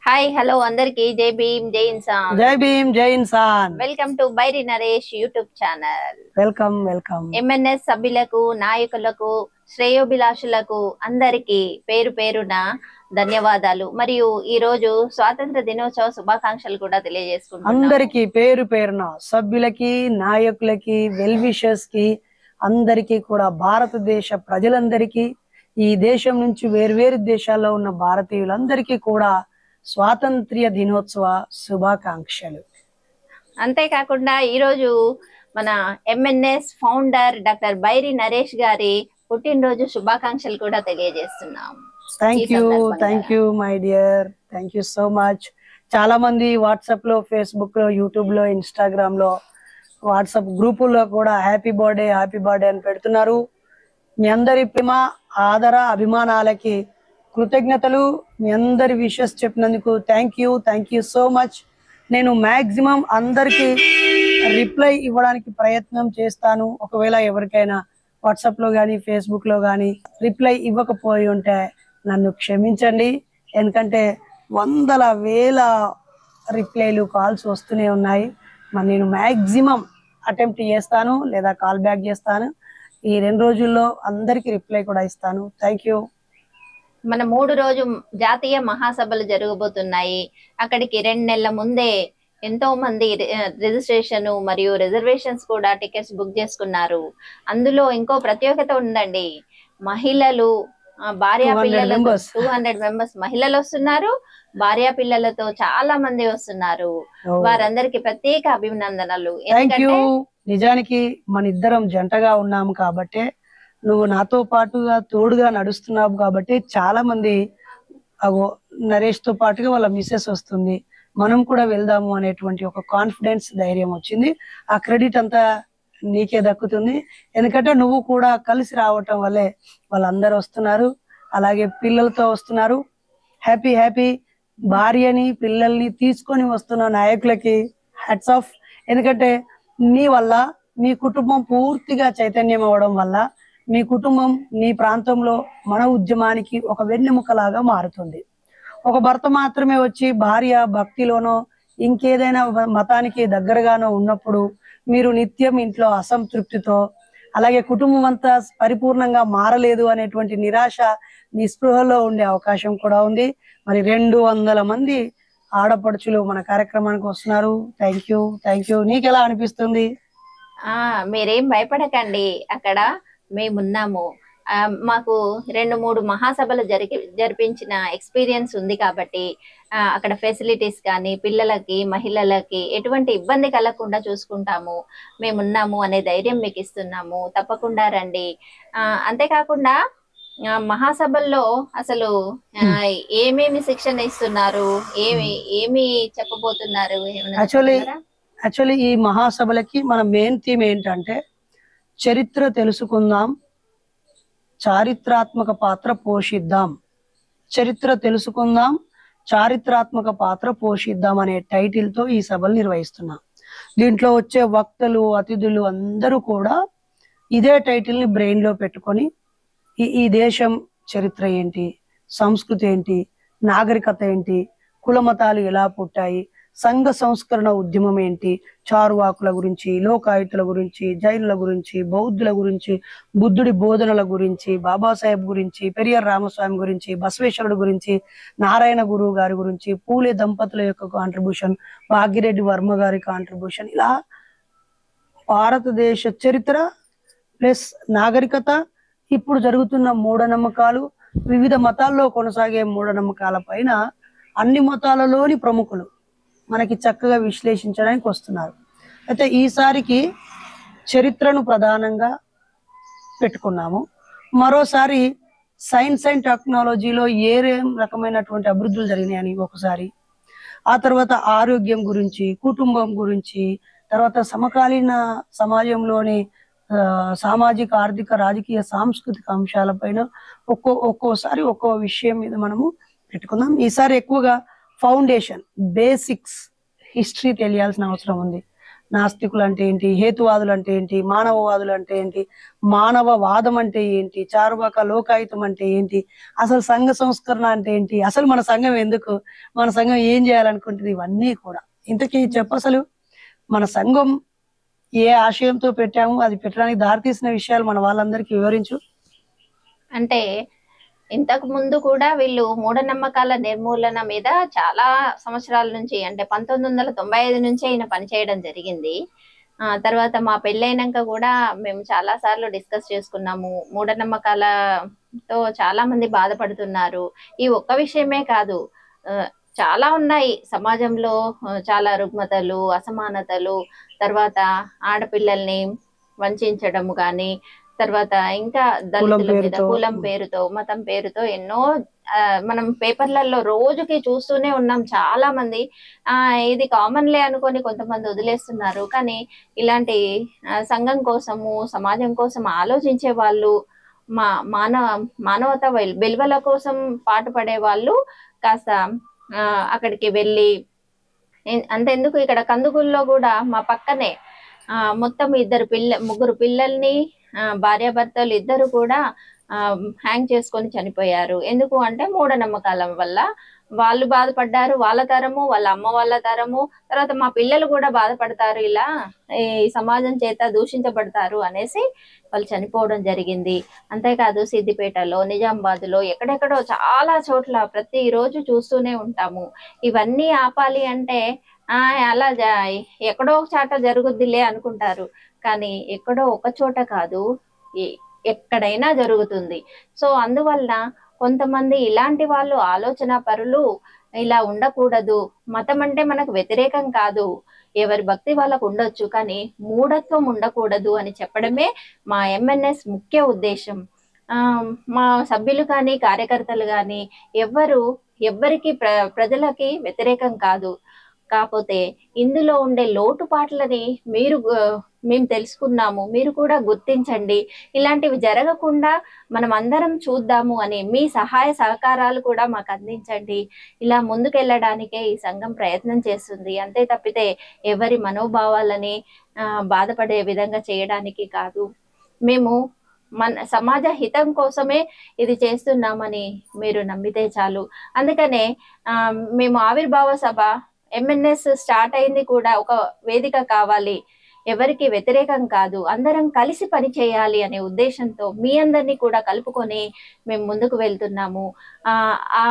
Hi hello అందరికి జై భీమ్ జై ఇన్సాన్ జై భీమ్ జై ఇన్సాన్ welcome to Bairi Naresh YouTube channel welcome welcome MNS సభ్యులకు నాయకులకు శ్రేయోభిలాషులకు అందరికి పేరు పేరున ధన్యవాదాలు మరియు ఈ రోజు స్వాతంత్ర దినోత్సవ శుభాకాంక్షలు కూడా తెలియజేసుకుంటున్నాం అందరికి పేరు పేరున సభ్యులకి నాయకులకి వెల్ విషర్స్ కి అందరికీ కూడా భారతదేశ ప్రజలందరికీ ఈ దేశం నుంచి వేర్వేరు దేశాల్లో ఉన్న భారతీయులందరికీ కూడా స్వాతంత్ర్య దినోత్సవ శుభాకాంక్షలు అంతేకాకుండా ఈ రోజు మన MNS founder doctor Bairi Naresh garu పుట్టినరోజు శుభాకాంక్షలు కూడా తెలియజేస్తున్నాం థ్యాంక్ ఈ యూ సందర్భంగా. Thank you my dear thank you so much చాలా మంది వాట్సాప్ లో ఫేస్బుక్ లో యూట్యూబ్ లో ఇన్స్టాగ్రామ్ లో వాట్సాప్ గ్రూపుల్లో కూడా హ్యాపీ బర్త్డే హ్యాపీ బర్త్డే అని పెడుతున్నారు మీ అందరి ప్రేమ ఆదర అభిమానాలకి కృతజ్ఞతలు మీ అందరి విషెస్ చెప్పినందుకు thank you thank you so much నేను మాక్సిమం అందరికి రిప్లై ఇవ్వడానికి ప్రయత్నం చేస్తాను ఒకవేళ ఎవరికైనా వాట్సాప్ లో కానీ ఫేస్బుక్ లో కానీ రిప్లై ఇవ్వకపోయి ఉంటే నన్ను క్షమించండి ఎందుకంటే వందల వేల రిప్లైలు కాల్స్ వస్తూనే ఉన్నాయి మరి నేను మాక్సిమం అటెంప్ట్ చేస్తాను లేదా కాల్ బ్యాక్ చేస్తాను ఈ రెండు రోజుల్లో అందరికి రిప్లై కూడా ఇస్తాను థ్యాంక్ యూ మన మూడు రోజు జాతీయ మహాసభలు జరగబోతున్నాయి అక్కడికి రెండు నెలల ముందే ఎంతో మంది రిజిస్ట్రేషన్ మరియు రిజర్వేషన్స్ కూడా టికెట్స్ బుక్ చేసుకున్నారు అందులో ఇంకో ప్రత్యేకత ఉందండి మహిళలు ఆ, భార్యా 200 పిల్లలతో members. టూ హండ్రెడ్ మెంబర్స్ మహిళలు వస్తున్నారు భార్యా పిల్లలతో చాలా మంది వస్తున్నారు వారందరికి ప్రత్యేక అభినందనలు థ్యాంక్ యూ ఎందుకంటే నిజానికి మన ఇద్దరం జంటగా ఉన్నాము కాబట్టి నువ్వు నాతో పాటుగా తోడుగా నడుస్తున్నావు కాబట్టి చాలా మంది అగో నరేష్ తో పాటుగా వాళ్ళ మిస్సెస్ వస్తుంది మనం కూడా వెళ్దాము అనేటువంటి ఒక కాన్ఫిడెన్స్ ధైర్యం వచ్చింది ఆ క్రెడిట్ అంతా నీకే దక్కుతుంది ఎందుకంటే నువ్వు కూడా కలిసి రావటం వల్లే వాళ్ళందరూ వస్తున్నారు అలాగే పిల్లలతో వస్తున్నారు హ్యాపీ హ్యాపీ భార్యని పిల్లల్ని తీసుకొని వస్తున్న నాయకులకి హ్యాట్స్ ఆఫ్ ఎందుకంటే నీ వల్ల మీ కుటుంబం పూర్తిగా చైతన్యం అవ్వడం వల్ల మీ కుటుంబం నీ ప్రాంతంలో మన ఉద్యమానికి ఒక వెన్నెముకలాగా మారుతుంది ఒక భర్త మాత్రమే వచ్చి భార్య భక్తిలోనో ఇంకేదైనా మ- మతానికి దగ్గరగానో ఉన్నప్పుడు మీరు నిత్యం ఇంట్లో అసంతృప్తితో అలాగే కుటుంబం అంతా పరిపూర్ణంగా మారలేదు అనేటువంటి నిరాశ నిస్పృహలో ఉండే అవకాశం కూడా ఉంది మరి రెండు వందల మంది ఆడపడుచులు మన కార్యక్రమానికి వస్తున్నారు థ్యాంక్ యూ థ్యాంక్ యూ నీకు ఎలా అనిపిస్తుంది ఆ మీరేం భయపడకండి అక్కడ మేమున్నాము ఆ, మాకు రెండు మూడు మహాసభలు జరిగి జరిపించిన ఎక్స్పీరియన్స్ ఉంది కాబట్టి ఆ, అక్కడ ఫెసిలిటీస్ కానీ పిల్లలకి మహిళలకి ఎటువంటి ఇబ్బంది కలగకుండా చూసుకుంటాము మేమున్నాము అనే ధైర్యం మీకు ఇస్తున్నాము తప్పకుండా రండి ఆ, అంతేకాకుండా ఆ, మహాసభల్లో అసలు ఆ, ఏమేమి శిక్షణ ఇస్తున్నారు ఏమి ఏమి చెప్పబోతున్నారు ఏమైనా Actually, చెప్తున్నారా? యాక్చువల్లీ ఈ మహాసభలకి మన మెయిన్ థీమ్ ఏంటంటే చరిత్ర తెలుసుకుందాం చారిత్రాత్మక పాత్ర పోషిద్దాం చరిత్ర తెలుసుకుందాం చారిత్రాత్మక పాత్ర పోషిద్దాం అనే టైటిల్ తో ఈ సభలు నిర్వహిస్తున్నాం దీంట్లో వచ్చే వక్తలు అతిథులు అందరూ కూడా ఇదే టైటిల్ ని బ్రెయిన్ లో పెట్టుకొని ఈ ఈ దేశం చరిత్ర ఏంటి సంస్కృతి ఏంటి నాగరికత ఏంటి కులమతాలు ఎలా పుట్టాయి సంఘ సంస్కరణ ఉద్యమం ఏంటి చారువాకుల గురించి లోకాయుతుల గురించి జైనుల గురించి బౌద్ధుల గురించి బుద్ధుడి బోధనల గురించి బాబాసాహెబ్ గురించి పెరియార్ రామస్వామి గురించి బసవేశ్వరుడు గురించి నారాయణ గురువు గారి గురించి పూలే దంపతుల యొక్క కాంట్రిబ్యూషన్ భాగ్యరెడ్డి వర్మ గారి కాంట్రిబ్యూషన్ ఇలా భారతదేశ చరిత్ర ప్లస్ నాగరికత ఇప్పుడు జరుగుతున్న మూఢనమ్మకాలు వివిధ మతాల్లో కొనసాగే మూఢనమ్మకాల పైన అన్ని మతాలలోని ప్రముఖులు మనకి చక్కగా విశ్లేషించడానికి వస్తున్నారు అయితే ఈసారికి చరిత్రను ప్రధానంగా పెట్టుకున్నాము మరోసారి సైన్స్ అండ్ టెక్నాలజీలో ఏ రే- రకమైనటువంటి అభివృద్ధులు జరిగినాయని ఒకసారి ఆ తర్వాత ఆరోగ్యం గురించి కుటుంబం గురించి తర్వాత సమకాలీన సమాజంలోని ఆ, సామాజిక ఆర్థిక రాజకీయ సాంస్కృతిక అంశాలపైన ఒక్కో ఒక్కోసారి ఒక్కో విషయం మీద మనము పెట్టుకుందాం ఈసారి ఎక్కువగా ఫౌండేషన్ బేసిక్స్ హిస్టరీ తెలియాల్సిన అవసరం ఉంది నాస్తికులు అంటే ఏంటి హేతువాదులు అంటే ఏంటి మానవవాదులు అంటే ఏంటి మానవవాదం అంటే ఏంటి చారువాక లోకాయుతం అంటే ఏంటి అసలు సంఘ సంస్కరణ అంటే ఏంటి అసలు మన సంఘం ఎందుకు మన సంఘం ఏం చేయాలనుకుంటుంది ఇవన్నీ కూడా ఇంతకీ చెప్పు అసలు మన సంఘం ఏ ఆశయంతో పెట్టాము అది పెట్టడానికి దారితీసిన విషయాలు మన వాళ్ళందరికీ వివరించు అంటే ఇంతకు ముందు కూడా వీళ్ళు మూఢనమ్మకాల నిర్మూలన మీద చాలా సంవత్సరాల నుంచి అంటే పంతొమ్మిది వందల తొంభై ఐదు నుంచి ఈయన పనిచేయడం జరిగింది ఆ తర్వాత మా పెళ్ళైనాక కూడా మేము చాలా సార్లు డిస్కస్ చేసుకున్నాము మూఢనమ్మకాలతో చాలా మంది బాధపడుతున్నారు ఈ ఒక్క విషయమే కాదు ఆ, చాలా ఉన్నాయి సమాజంలో ఆ, చాలా రుగ్మతలు అసమానతలు తర్వాత ఆడపిల్లల్ని వంచడము కానీ తర్వాత ఇంకా దళితుల మీద పేరుతో. కులం పేరుతో మతం పేరుతో ఎన్నో ఆ, మనం పేపర్లలో రోజుకి చూస్తూనే ఉన్నాం చాలా మంది ఆ ఇది కామన్లే అనుకొని కొంతమంది వదిలేస్తున్నారు కానీ ఇలాంటి ఆ, సంఘం కోసము సమాజం కోసం ఆలోచించే వాళ్ళు మా మానవ మానవత విల్- విలువల కోసం పాటుపడే వాళ్ళు కాస్త ఆ, అక్కడికి వెళ్ళి ఎన్- అంతెందుకు ఇక్కడ కందుకూరులో కూడా మా పక్కనే ఆ, మొత్తం ఇద్దరు పిల్ల ముగ్గురు పిల్లల్ని ఆ, భార్యాభర్తలు ఇద్దరు కూడా హ్యాంగ్ చేసుకొని చనిపోయారు ఎందుకు అంటే మూఢనమ్మకాల వల్ల వాళ్ళు బాధపడ్డారు వాళ్ళ తరము వాళ్ళ అమ్మ వాళ్ళ తరము తర్వాత మా పిల్లలు కూడా బాధపడతారు ఇలా ఈ సమాజం చేత దూషించబడతారు అనేసి వాళ్ళు చనిపోవడం జరిగింది అంతేకాదు సిద్దిపేటలో నిజామాబాద్లో ఎక్కడెక్కడో చాలా చోట్ల ప్రతి రోజు చూస్తూనే ఉంటాము ఇవన్నీ ఆపాలి అంటే ఆ అలా జ- ఎక్కడో ఒక చాట జరుగుద్దిలే అనుకుంటారు కానీ ఎక్కడో ఒక చోట కాదు ఎ- ఎక్కడైనా జరుగుతుంది సో అందువల్ల కొంతమంది ఇలాంటి వాళ్ళు ఆలోచన పరులు ఇలా ఉండకూడదు మతం అంటే మనకు వ్యతిరేకం కాదు ఎవరి భక్తి వాళ్ళకు ఉండొచ్చు కానీ మూఢత్వం ఉండకూడదు అని చెప్పడమే మా ఎంఎన్ఎస్ ముఖ్య ఉద్దేశం ఆ, మా సభ్యులు కానీ కార్యకర్తలు కానీ ఎవ్వరు ఎవ్వరికి ప్ర ప్రజలకి వ్యతిరేకం కాదు కాకపోతే ఇందులో ఉండే లోటుపాట్లని మీరు గు- మేము తెలుసుకున్నాము మీరు కూడా గుర్తించండి ఇలాంటివి జరగకుండా మనం అందరం చూద్దాము అని మీ సహాయ సహకారాలు కూడా మాకు అందించండి ఇలా ముందుకెళ్ళడానికే ఈ సంఘం ప్రయత్నం చేస్తుంది అంతే తప్పితే ఎవరి మనోభావాలని ఆ, బాధపడే విధంగా చేయడానికి కాదు మేము మన సమాజ హితం కోసమే ఇది చేస్తున్నామని మీరు నమ్మితే చాలు అందుకనే ఆ, మేము ఆవిర్భావ సభ ఎంఎన్ఎస్ స్టార్ట్ అయింది కూడా ఒక వేదిక కావాలి ఎవరికి వ్యతిరేకం కాదు అందరం కలిసి పని చేయాలి అనే ఉద్దేశంతో మీ అందరినీ కూడా కలుపుకొని మేము ముందుకు వెళ్తున్నాము ఆ ఆ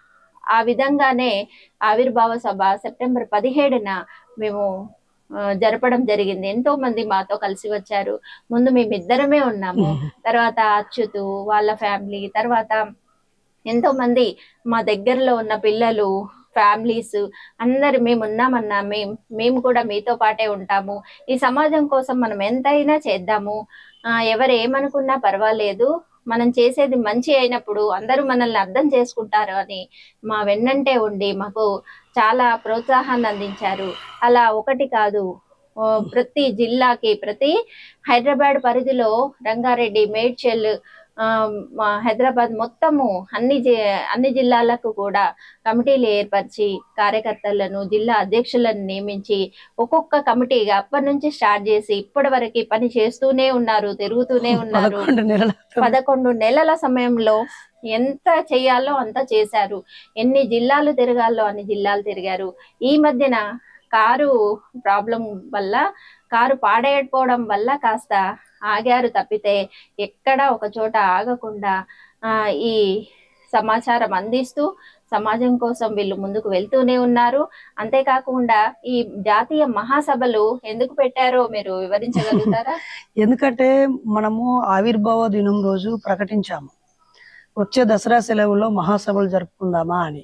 ఆ విధంగానే ఆవిర్భావ సభ సెప్టెంబర్ పదిహేడున మేము ఆ, జరపడం జరిగింది ఎంతో మంది మాతో కలిసి వచ్చారు ముందు మేమిద్దరమే ఉన్నాము తర్వాత అచ్యుతు వాళ్ళ ఫ్యామిలీ తర్వాత ఎంతో మంది మా దగ్గరలో ఉన్న పిల్లలు ఫ్యామిలీస్ అందరు మేము ఉన్నామన్నా మేము మేము కూడా మీతో పాటే ఉంటాము ఈ సమాజం కోసం మనం ఎంతైనా చేద్దాము ఆ, ఎవరు ఏమనుకున్నా పర్వాలేదు మనం చేసేది మంచి అయినప్పుడు అందరూ మనల్ని అర్థం చేసుకుంటారు అని మా వెన్నంటే ఉండి మాకు చాలా ప్రోత్సాహాన్ని అందించారు అలా ఒకటి కాదు ఓ, ప్రతి జిల్లాకి ప్రతి హైదరాబాద్ పరిధిలో రంగారెడ్డి మేడ్చల్ ఆ, మా హైదరాబాద్ మొత్తము అన్ని జి అన్ని జిల్లాలకు కూడా కమిటీలు ఏర్పరిచి కార్యకర్తలను జిల్లా అధ్యక్షులను నియమించి ఒక్కొక్క కమిటీగా అప్పటి నుంచి స్టార్ట్ చేసి ఇప్పటి వరకు పని చేస్తూనే ఉన్నారు తిరుగుతూనే ఉన్నారు పదకొండు నెలల పదకొండు నెలల సమయంలో ఎంత చేయాలో అంత చేశారు ఎన్ని జిల్లాలు తిరగాలో అన్ని జిల్లాలు తిరిగారు ఈ మధ్యన కారు ప్రాబ్లం వల్ల కారు పాడైపోవడం వల్ల కాస్త ఆగారు తప్పితే ఎక్కడ ఒక చోట ఆగకుండా ఆ, ఈ సమాచారం అందిస్తూ సమాజం కోసం వీళ్ళు ముందుకు వెళ్తూనే ఉన్నారు అంతేకాకుండా ఈ జాతీయ మహాసభలు ఎందుకు పెట్టారో మీరు వివరించగలుగుతారా ఎందుకంటే మనము ఆవిర్భావ దినం రోజు ప్రకటించాము వచ్చే దసరా సెలవుల్లో మహాసభలు జరుపుకుందామా అని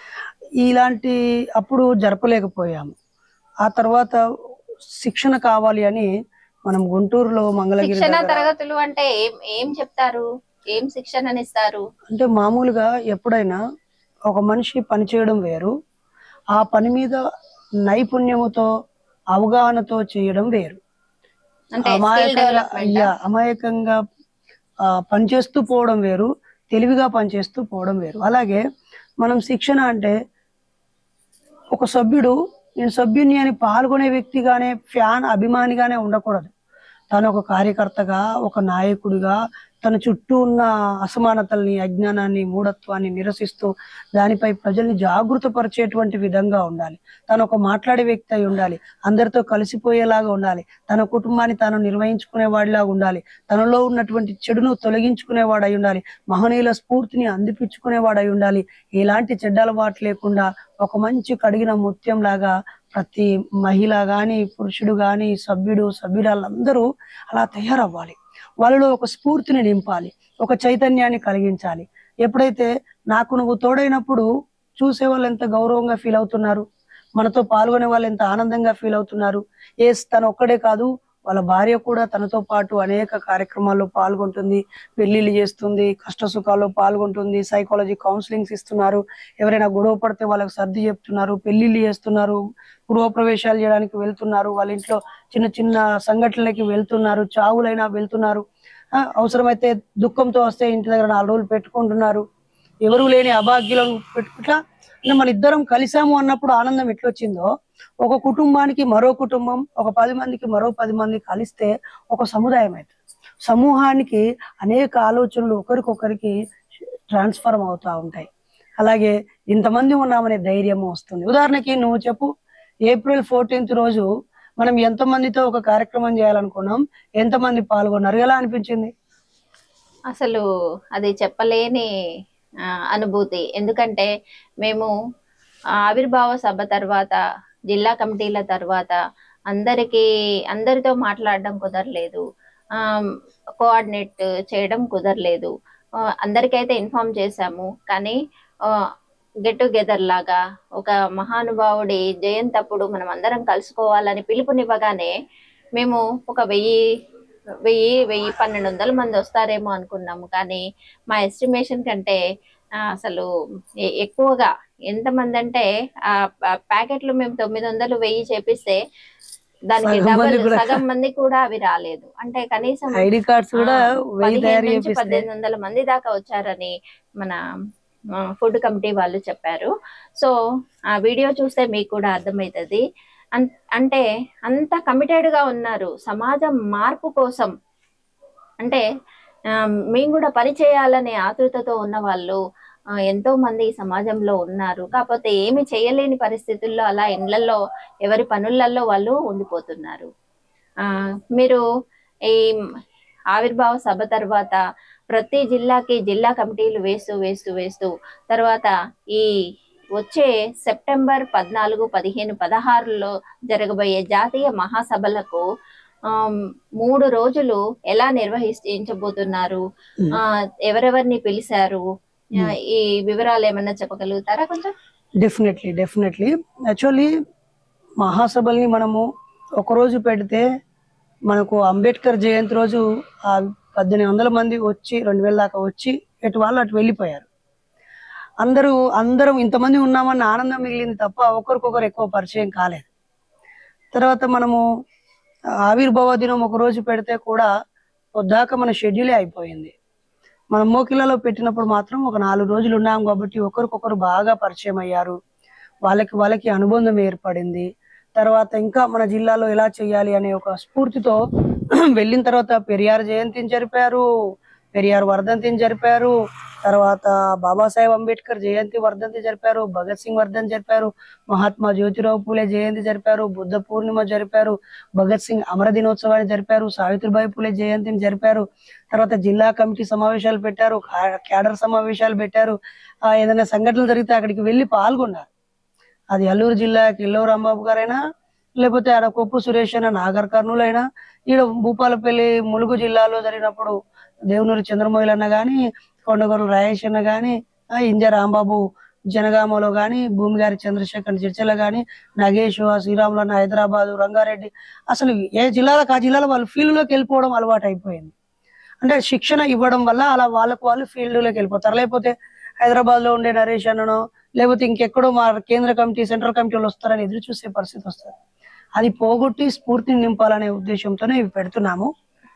ఇలాంటి అప్పుడు జరపలేకపోయాము ఆ తర్వాత శిక్షణ కావాలి అని మనం గుంటూరులో మంగళగిరి శిక్షణ దగ్గర- తరగతులు అంటే ఏం ఏం చెప్తారు ఏం శిక్షణ ఇస్తారు అంటే మామూలుగా ఎప్పుడైనా ఒక మనిషి పని చేయడం వేరు ఆ పని మీద నైపుణ్యముతో అవగాహనతో చేయడం వేరు అంటే స్కిల్ అమాయకంగా డెవలప్మెంట్ యా, అమాయకంగా ఆ, పనిచేస్తూ పోవడం వేరు తెలివిగా పనిచేస్తూ పోవడం వేరు అలాగే మనం శిక్షణ అంటే ఒక సభ్యుడు నేను సభ్యుని అని పాల్గొనే వ్యక్తిగానే ఫ్యాన్ అభిమానిగానే ఉండకూడదు తను ఒక కార్యకర్తగా ఒక నాయకుడిగా తన చుట్టూ ఉన్న అసమానతల్ని అజ్ఞానాన్ని మూఢత్వాన్ని నిరసిస్తూ దానిపై ప్రజల్ని జాగృతపరిచేటువంటి విధంగా ఉండాలి తను ఒక మాట్లాడే వ్యక్తి అయి ఉండాలి అందరితో కలిసిపోయేలాగా ఉండాలి తన కుటుంబాన్ని తాను నిర్వహించుకునేవాడిలాగా ఉండాలి తనలో ఉన్నటువంటి చెడును తొలగించుకునేవాడు అయి ఉండాలి మహనీయుల స్ఫూర్తిని అందిపించుకునేవాడు అయి ఉండాలి ఎలాంటి చెడ్డ అలవాటు లేకుండా ఒక మంచి కడిగిన ముత్యం లాగా ప్రతి మహిళ గాని పురుషుడు గాని సభ్యుడు సభ్యురాలందరూ అలా తయారవ్వాలి వాళ్ళలో ఒక స్ఫూర్తిని నింపాలి ఒక చైతన్యాన్ని కలిగించాలి ఎప్పుడైతే నాకు నువ్వు తోడైనప్పుడు చూసే వాళ్ళు ఎంత గౌరవంగా ఫీల్ అవుతున్నారు మనతో పాల్గొనే వాళ్ళు ఎంత ఆనందంగా ఫీల్ అవుతున్నారు ఏ తను ఒక్కడే కాదు వాళ్ళ భార్య కూడా తనతో పాటు అనేక కార్యక్రమాల్లో పాల్గొంటుంది పెళ్లిళ్ళు చేస్తుంది కష్ట సుఖాల్లో పాల్గొంటుంది సైకాలజీ కౌన్సిలింగ్స్ ఇస్తున్నారు ఎవరైనా గొడవ పడితే వాళ్ళకి సర్ది చెప్తున్నారు పెళ్లిళ్ళు చేస్తున్నారు గృహప్రవేశాలు చేయడానికి వెళ్తున్నారు వాళ్ళ ఇంట్లో చిన్న చిన్న సంఘటనలకి వెళ్తున్నారు చావులైనా వెళ్తున్నారు ఆ, అవసరమైతే దుఃఖంతో వస్తే ఇంటి దగ్గర నాలుగు రోజులు పెట్టుకుంటున్నారు ఎవరు లేని అభాగ్యులను పెట్టుకుంటా అంటే మన ఇద్దరం కలిసాము అన్నప్పుడు ఆనందం ఎట్లొచ్చిందో ఒక కుటుంబానికి మరో కుటుంబం ఒక పది మందికి మరో పది మంది కలిస్తే ఒక సముదాయం అవుతుంది సమూహానికి అనేక ఆలోచనలు ఒకరికొకరికి ట్రాన్స్ఫర్మ్ అవుతా ఉంటాయి అలాగే ఇంతమంది ఉన్నామనే ధైర్యం వస్తుంది ఉదాహరణకి నువ్వు చెప్పు ఏప్రిల్ ఫోర్టీన్త్ రోజు మనం ఎంతమందితో ఒక కార్యక్రమం చేయాలనుకున్నాం ఎంతమంది పాల్గొన్నారు ఎలా అనిపించింది అసలు అది చెప్పలేని ఆ, అనుభూతి ఎందుకంటే మేము ఆ, ఆవిర్భావ సభ తర్వాత జిల్లా కమిటీల తర్వాత అందరికీ అందరితో మాట్లాడడం కుదరలేదు కోఆర్డినేట్ చేయడం కుదరలేదు ఆ, అందరికైతే ఇన్ఫార్మ్ చేశాము కానీ గెట్ టుగెదర్ లాగా ఒక మహానుభావుడి జయంతి అప్పుడు మనం అందరం కలుసుకోవాలని పిలుపునివ్వగానే మేము ఒక వెయ్యి వెయ్యి వెయ్యి పన్నెండు వందల మంది వస్తారేమో అనుకున్నాము కానీ మా ఎస్టిమేషన్ కంటే ఆ, అసలు ఎ- ఎక్కువగా ఎంతమంది అంటే ఆ ప- ప్యాకెట్లు మేము తొమ్మిది వందలు వెయ్యి చేపిస్తే దానికి సగం డబల్ మంది కూడా- సగం మంది కూడా అవి రాలేదు అంటే కనీసం ఐడి కార్డ్స్ కూడా ఆ, వెయ్యి తయారు పదిహేను నుంచి చేపిస్తే పద్దెనిమిది వందల మంది దాకా వచ్చారని మన ఫుడ్ కమిటీ వాళ్ళు చెప్పారు సో ఆ వీడియో చూస్తే మీకు కూడా అర్థమవుతుంది అన్- అంటే అంత కమిటెడ్ గా ఉన్నారు సమాజం మార్పు కోసం అంటే ఆ, మేము కూడా పని చేయాలనే ఆతృతతో ఉన్న వాళ్ళు ఆ, ఎంతో మంది ఈ సమాజంలో ఉన్నారు కాకపోతే ఏమి చేయలేని పరిస్థితుల్లో అలా ఇండ్లలో ఎవరి పనులలో వాళ్ళు ఉండిపోతున్నారు ఆ మీరు ఈ ఆవిర్భావ సభ తర్వాత ప్రతి జిల్లాకి జిల్లా కమిటీలు వేస్తూ వేస్తూ వేస్తూ తర్వాత ఈ వచ్చే సెప్టెంబర్ పద్నాలుగు పదిహేను పదహారులో జరగబోయే జాతీయ మహాసభలకు ఆమ్, మూడు రోజులు ఎలా నిర్వహించబోతున్నారు ఆ, ఎవరెవరిని పిలిచారు ఆ, ఈ వివరాలు ఏమన్నా చెప్పగలుగుతారా కొంచెం డెఫినెట్లీ డెఫినెట్లీ యాక్చువల్లీ మహాసభల్ని మనము ఒక రోజు పెడితే మనకు అంబేద్కర్ జయంతి రోజు ఆ పద్దెనిమిది వందల మంది వచ్చి రెండు వేల దాకా వచ్చి ఎటు వాళ్ళు అటు వెళ్ళిపోయారు అందరూ అందరం ఇంతమంది ఉన్నామన్న ఆనందం మిగిలింది తప్ప ఒకరికొకరు ఎక్కువ పరిచయం కాలేదు తర్వాత మనము ఆవిర్భావ దినం ఒక రోజు పెడితే కూడా పొద్దాక మన షెడ్యూలే అయిపోయింది మనం మోకిలలో పెట్టినప్పుడు మాత్రం ఒక నాలుగు రోజులు ఉన్నాం కాబట్టి ఒకరికొకరు బాగా పరిచయం అయ్యారు వాళ్ళకి వాళ్ళకి అనుబంధం ఏర్పడింది తర్వాత ఇంకా మన జిల్లాలో ఎలా చేయాలి అనే ఒక స్ఫూర్తితో వెళ్ళిన తర్వాత పెరియార్ జయంతిని జరిపారు పెరియార్ వర్ధంతిని జరిపారు తర్వాత బాబాసాహెబ్ అంబేద్కర్ జయంతి వర్ధంతి జరిపారు భగత్ సింగ్ వర్ధంతి జరిపారు మహాత్మా జ్యోతిరావు పూలే జయంతి జరిపారు బుద్ధ పూర్ణిమ జరిపారు భగత్ సింగ్ అమర దినోత్సవాన్ని జరిపారు సావిత్రిబాయి పూలే జయంతిని జరిపారు తర్వాత జిల్లా కమిటీ సమావేశాలు పెట్టారు కా- క్యాడర్ సమావేశాలు పెట్టారు ఆ, ఏదైనా సంఘటనలు జరిగితే అక్కడికి వెళ్ళి పాల్గొన్నారు అది అల్లూరు జిల్లాకి ఎల్లో రాంబాబు గారైనా లేకపోతే ఆడ కొప్పు సురేష్ అయినా నాగర్ కర్నూలు అయినా ఈడ భూపాలపల్లి ములుగు జిల్లాలో జరిగినప్పుడు దేవునూరి చంద్రమోహిల్ అన్న గాని కొండగొర్ల రాయేష్ అన్న గాని ఆ, ఇంజ రాంబాబు జనగామలో గాని భూమిగారి చంద్రశేఖర్ చర్చల గాని నగేష్ ఆ శ్రీరాములు అన్న హైదరాబాద్ రంగారెడ్డి అసలు ఏ జిల్లాలకు ఆ జిల్లాలో వాళ్ళు ఫీల్డ్ లోకి వెళ్ళిపోవడం అలవాటు అయిపోయింది అంటే శిక్షణ ఇవ్వడం వల్ల అలా వాళ్ళకు వాళ్ళు ఫీల్డ్ లోకి వెళ్ళిపోతారు లేకపోతే హైదరాబాద్ లో ఉండే నరేష్ అన్ననో లేకపోతే ఇంకెక్కడో మా కేంద్ర కమిటీ సెంట్రల్ కమిటీ వాళ్ళు వస్తారని ఎదురు చూసే పరిస్థితి వస్తుంది అది పోగొట్టి స్ఫూర్తిని నింపాలనే ఉద్దేశంతోనే ఇవి పెడుతున్నాము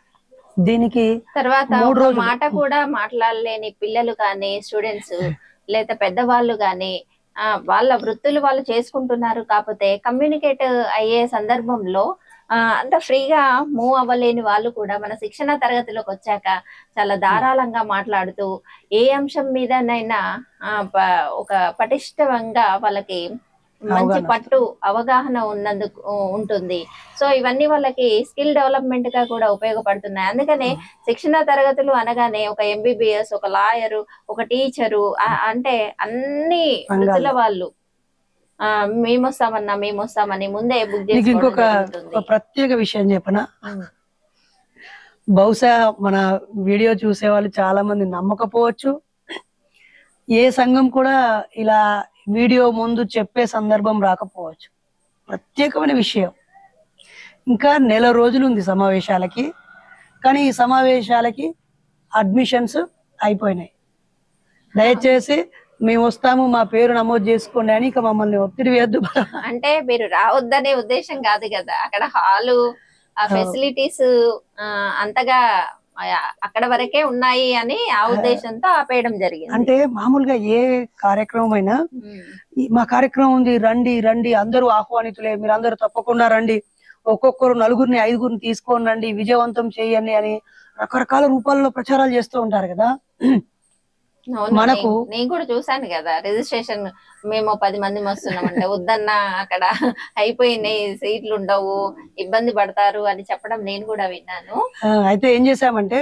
దీనికి తర్వాత మూడు ఒక రోజులు. మాట కూడా మాట్లాడలేని పిల్లలు కానీ స్టూడెంట్స్ లేదా పెద్దవాళ్ళు కానీ ఆ, వాళ్ళ వృత్తులు వాళ్ళు చేసుకుంటున్నారు కాకపోతే కమ్యూనికేట్ అయ్యే సందర్భంలో ఆ, అంత ఫ్రీగా మూవ్ అవ్వలేని వాళ్ళు కూడా మన శిక్షణ తరగతిలోకి వచ్చాక చాలా ధారాళంగా మాట్లాడుతూ ఏ అంశం మీదనైనా ఆ, ప- ఒక పటిష్టంగా వాళ్ళకి మంచి అవగాహన పట్టు అవగాహన ఉన్నందుకు ఉంటుంది సో ఇవన్నీ వాళ్ళకి స్కిల్ డెవలప్మెంట్ గా కూడా ఉపయోగపడుతున్నాయి అందుకనే శిక్షణ తరగతులు అనగానే ఒక ఎంబీబీఎస్ ఒక లాయరు ఒక టీచరు అంటే అన్ని రంగాల్లో. వృత్తుల వాళ్ళు ఆ మేము వస్తామన్నా మేము వస్తామని ముందే బుక్ నీకు ఇంకొక చేసుకోవడం ఒక ప్రత్యేక విషయం చెప్పనా జరుగుతుంది. బహుశా మన వీడియో చూసే వాళ్ళు చాలా మంది నమ్మకపోవచ్చు ఏ సంఘం కూడా ఇలా వీడియో ముందు చెప్పే సందర్భం రాకపోవచ్చు ప్రత్యేకమైన విషయం ఇంకా నెల రోజులు ఉంది సమావేశాలకి కానీ ఈ సమావేశాలకి అడ్మిషన్స్ అయిపోయినాయి దయచేసి మేము వస్తాము మా పేరు నమోదు చేసుకోండి అని ఇక మమ్మల్ని ఒత్తిడి వేయద్దు అంటే మీరు రావద్దనే ఉద్దేశం కాదు కదా అక్కడ హాలు ఆ అవును. ఫెసిలిటీస్ అంతగా ఆ, అక్కడ వరకే ఉన్నాయి అని ఆ ఉద్దేశంతో ఆపేయడం జరిగింది అంటే మామూలుగా ఏ కార్యక్రమం అయినా ఉమ్. ఈ మా కార్యక్రమం ఉంది రండి రండి అందరూ ఆహ్వానితులే మీరు అందరూ తప్పకుండా రండి ఒక్కొక్కరు నలుగురిని ఐదుగురిని తీసుకొని రండి విజయవంతం చేయండి అని రకరకాల రూపాల్లో ప్రచారాలు చేస్తూ ఉంటారు కదా అవును, మనకు- నేను- నేను కూడా చూసాను కదా రిజిస్ట్రేషన్ మేము పది మంది వస్తున్నాం అంటే వద్దన్నా అక్కడ అయిపోయినాయి సీట్లు ఉండవు ఇబ్బంది పడతారు అని చెప్పడం నేను కూడా విన్నాను ఆ, అయితే ఏం చేశామంటే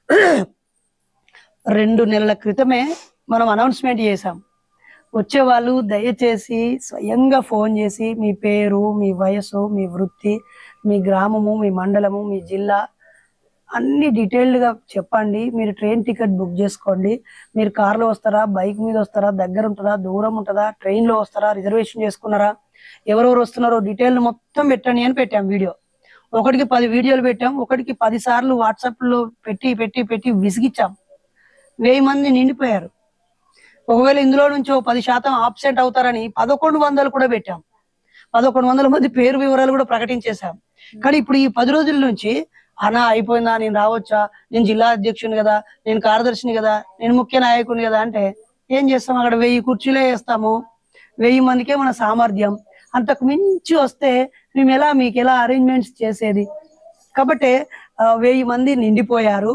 రెండు నెలల క్రితమే మనం అనౌన్స్మెంట్ చేశాం వచ్చే వాళ్ళు దయచేసి స్వయంగా ఫోన్ చేసి మీ పేరు మీ వయసు మీ వృత్తి మీ గ్రామము మీ మండలము మీ జిల్లా అన్ని డీటెయిల్డ్ గా చెప్పండి మీరు ట్రైన్ టికెట్ బుక్ చేసుకోండి మీరు కార్లో వస్తారా బైక్ మీద వస్తారా దగ్గర ఉంటుందా దూరం ఉంటుందా ట్రైన్ లో వస్తారా రిజర్వేషన్ చేసుకున్నారా ఎవరెవరు వస్తున్నారో డీటెయిల్ మొత్తం పెట్టండి అని పెట్టాం వీడియో ఒకటికి పది వీడియోలు పెట్టాం ఒకటికి పది సార్లు వాట్సాప్ లో పెట్టి పెట్టి పెట్టి విసిగిచ్చాం వెయ్యి మంది నిండిపోయారు ఒకవేళ ఇందులో నుంచి ఓ పది శాతం ఆబ్సెంట్ అవుతారని పదకొండు వందలు కూడా పెట్టాం పదకొండు వందల మంది పేరు వివరాలు కూడా ప్రకటించేశాం కానీ ఇప్పుడు ఈ పది రోజుల నుంచి అనా అయిపోయిందా నేను రావచ్చా నేను జిల్లా అధ్యక్షుని కదా నేను కార్యదర్శిని కదా నేను ముఖ్య నాయకుని కదా అంటే ఏం చేస్తాం అక్కడ వెయ్యి కుర్చీలే వేస్తాము వెయ్యి మందికే మన సామర్థ్యం అంతకు మించి వస్తే మేము ఎలా మీకు ఎలా అరేంజ్మెంట్స్ చేసేది కాబట్టి ఆ, వెయ్యి మంది నిండిపోయారు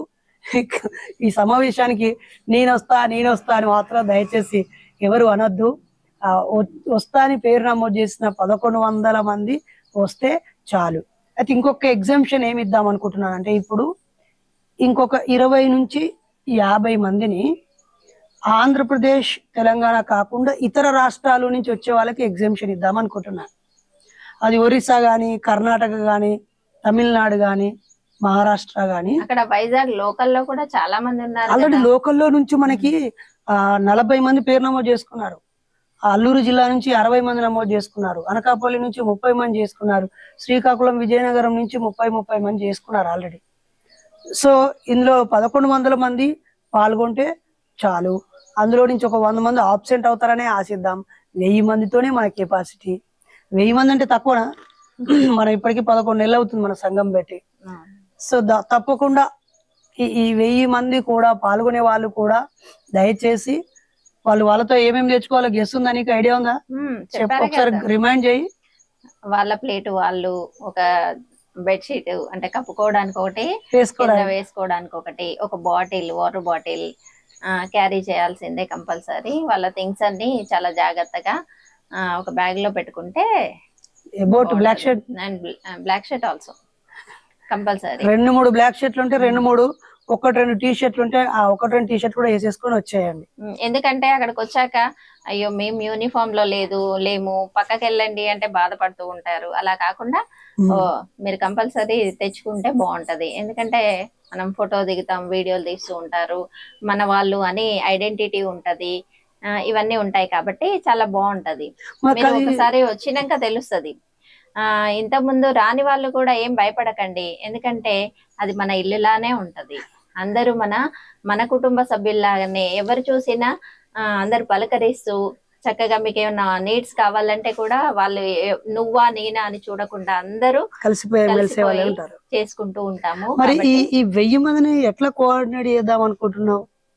ఈ సమావేశానికి నేను వస్తా నేను వస్తా అని మాత్రం దయచేసి ఎవరు అనొద్దు ఆ, వ- వస్తా అని పేరు నమోదు చేసిన పదకొండు వందల మంది వస్తే చాలు అయితే ఇంకొక ఎగ్జామ్షన్ ఏమి ఇద్దాం అనుకుంటున్నాను అంటే ఇప్పుడు ఇంకొక ఇరవై నుంచి యాభై మందిని ఆంధ్రప్రదేశ్ తెలంగాణ కాకుండా ఇతర రాష్ట్రాల నుంచి వచ్చే వాళ్ళకి ఎగ్జామ్షన్ ఇద్దాం అనుకుంటున్నాను అది ఒరిస్సా గాని కర్ణాటక గాని తమిళనాడు గాని మహారాష్ట్ర గాని అక్కడ వైజాగ్ లోకల్లో కూడా చాలా మంది ఉన్నారు ఆల్రెడీ కదా. లోకల్లో నుంచి మనకి ఆ నలభై మంది పేరు నమోదు చేసుకున్నారు ఆ అల్లూరు జిల్లా నుంచి అరవై మంది నమోదు చేసుకున్నారు అనకాపల్లి నుంచి ముప్పై మంది చేసుకున్నారు శ్రీకాకుళం విజయనగరం నుంచి ముప్పై ముప్పై మంది చేసుకున్నారు ఆల్రెడీ సో ఇందులో పదకొండు వందల మంది పాల్గొంటే చాలు అందులో నుంచి ఒక వంద మంది ఆబ్సెంట్ అవుతారనే ఆశిద్దాం వెయ్యి మందితోనే మన కెపాసిటీ వెయ్యి మంది అంటే తక్కువనా మనం ఇప్పటికీ పదకొండు నెలలు అవుతుంది మన సంఘం పెట్టి ఆ. సో ద- తప్పకుండా ఈ ఈ వెయ్యి మంది కూడా పాల్గొనే వాళ్ళు కూడా దయచేసి వాళ్ళు వాళ్ళతో ఏమేమి తెచ్చుకోవాలో గెస్ ఉందా నీకు ఐడియా ఉందా ఉమ్, చెప్పు చెప్పారు ఒకసారి కదా. రిమైండ్ చేయి వాళ్ళ ప్లేట్ వాళ్ళు ఒక బెడ్షీట్ అంటే కప్పుకోవడానికి ఒకటి కింద వేసుకోవడానికి వేసుకోవడానికి ఒకటి ఒక బాటిల్ వాటర్ బాటిల్ క్యారీ చేయాల్సిందే కంపల్సరీ వాళ్ళ థింగ్స్ అన్ని చాలా జాగ్రత్తగా ఆ, ఒక బ్యాగ్ లో పెట్టుకుంటే about black shirt and black shirt also compulsory రెండు మూడు బ్లాక్ షర్ట్లు ఉంటే రెండు మూడు ఒకటి రెండు టీ షర్ట్లు ఉంటే ఆ ఒకటి రెండు టీ షర్ట్ కూడా వేసేసుకొని వచ్చేయండి ఎందుకంటే అక్కడికి వచ్చాక అయ్యో మేము యూనిఫామ్ లో లేదు లేము పక్కకి వెళ్ళండి అంటే బాధపడుతూ ఉంటారు అలా కాకుండా ఓ మీరు కంపల్సరీ తెచ్చుకుంటే బాగుంటది ఎందుకంటే మనం ఫోటో దిగుతాం వీడియోలు తీస్తూ ఉంటారు మన వాళ్ళు అని ఐడెంటిటీ ఉంటది ఆ, ఇవన్నీ ఉంటాయి కాబట్టి చాలా బాగుంటది మాకు మీరు అది ఒకసారి వచ్చినాక తెలుస్తది ఆ ఇంత ముందు రాని వాళ్ళు కూడా ఏం భయపడకండి ఎందుకంటే అది మన ఇల్లులానే ఉంటది అందరూ మన మన కుటుంబ సభ్యుల్లాగానే ఎవరు చూసినా ఆ, అందరు పలకరిస్తూ చక్కగా మీకు ఏమైనా నీడ్స్ కావాలంటే కూడా వాళ్ళు ఏ- నువ్వా నేనా అని చూడకుండా అందరూ కలిసిపోయి మెలిసే వాళ్ళే కలిసిపోయి ఉంటారు చేసుకుంటూ ఉంటాము మరి ఈ కాబట్టి ఈ వెయ్యి మందిని ఎట్లా కోఆర్డినేట్ చేద్దాం అనుకుంటున్నావు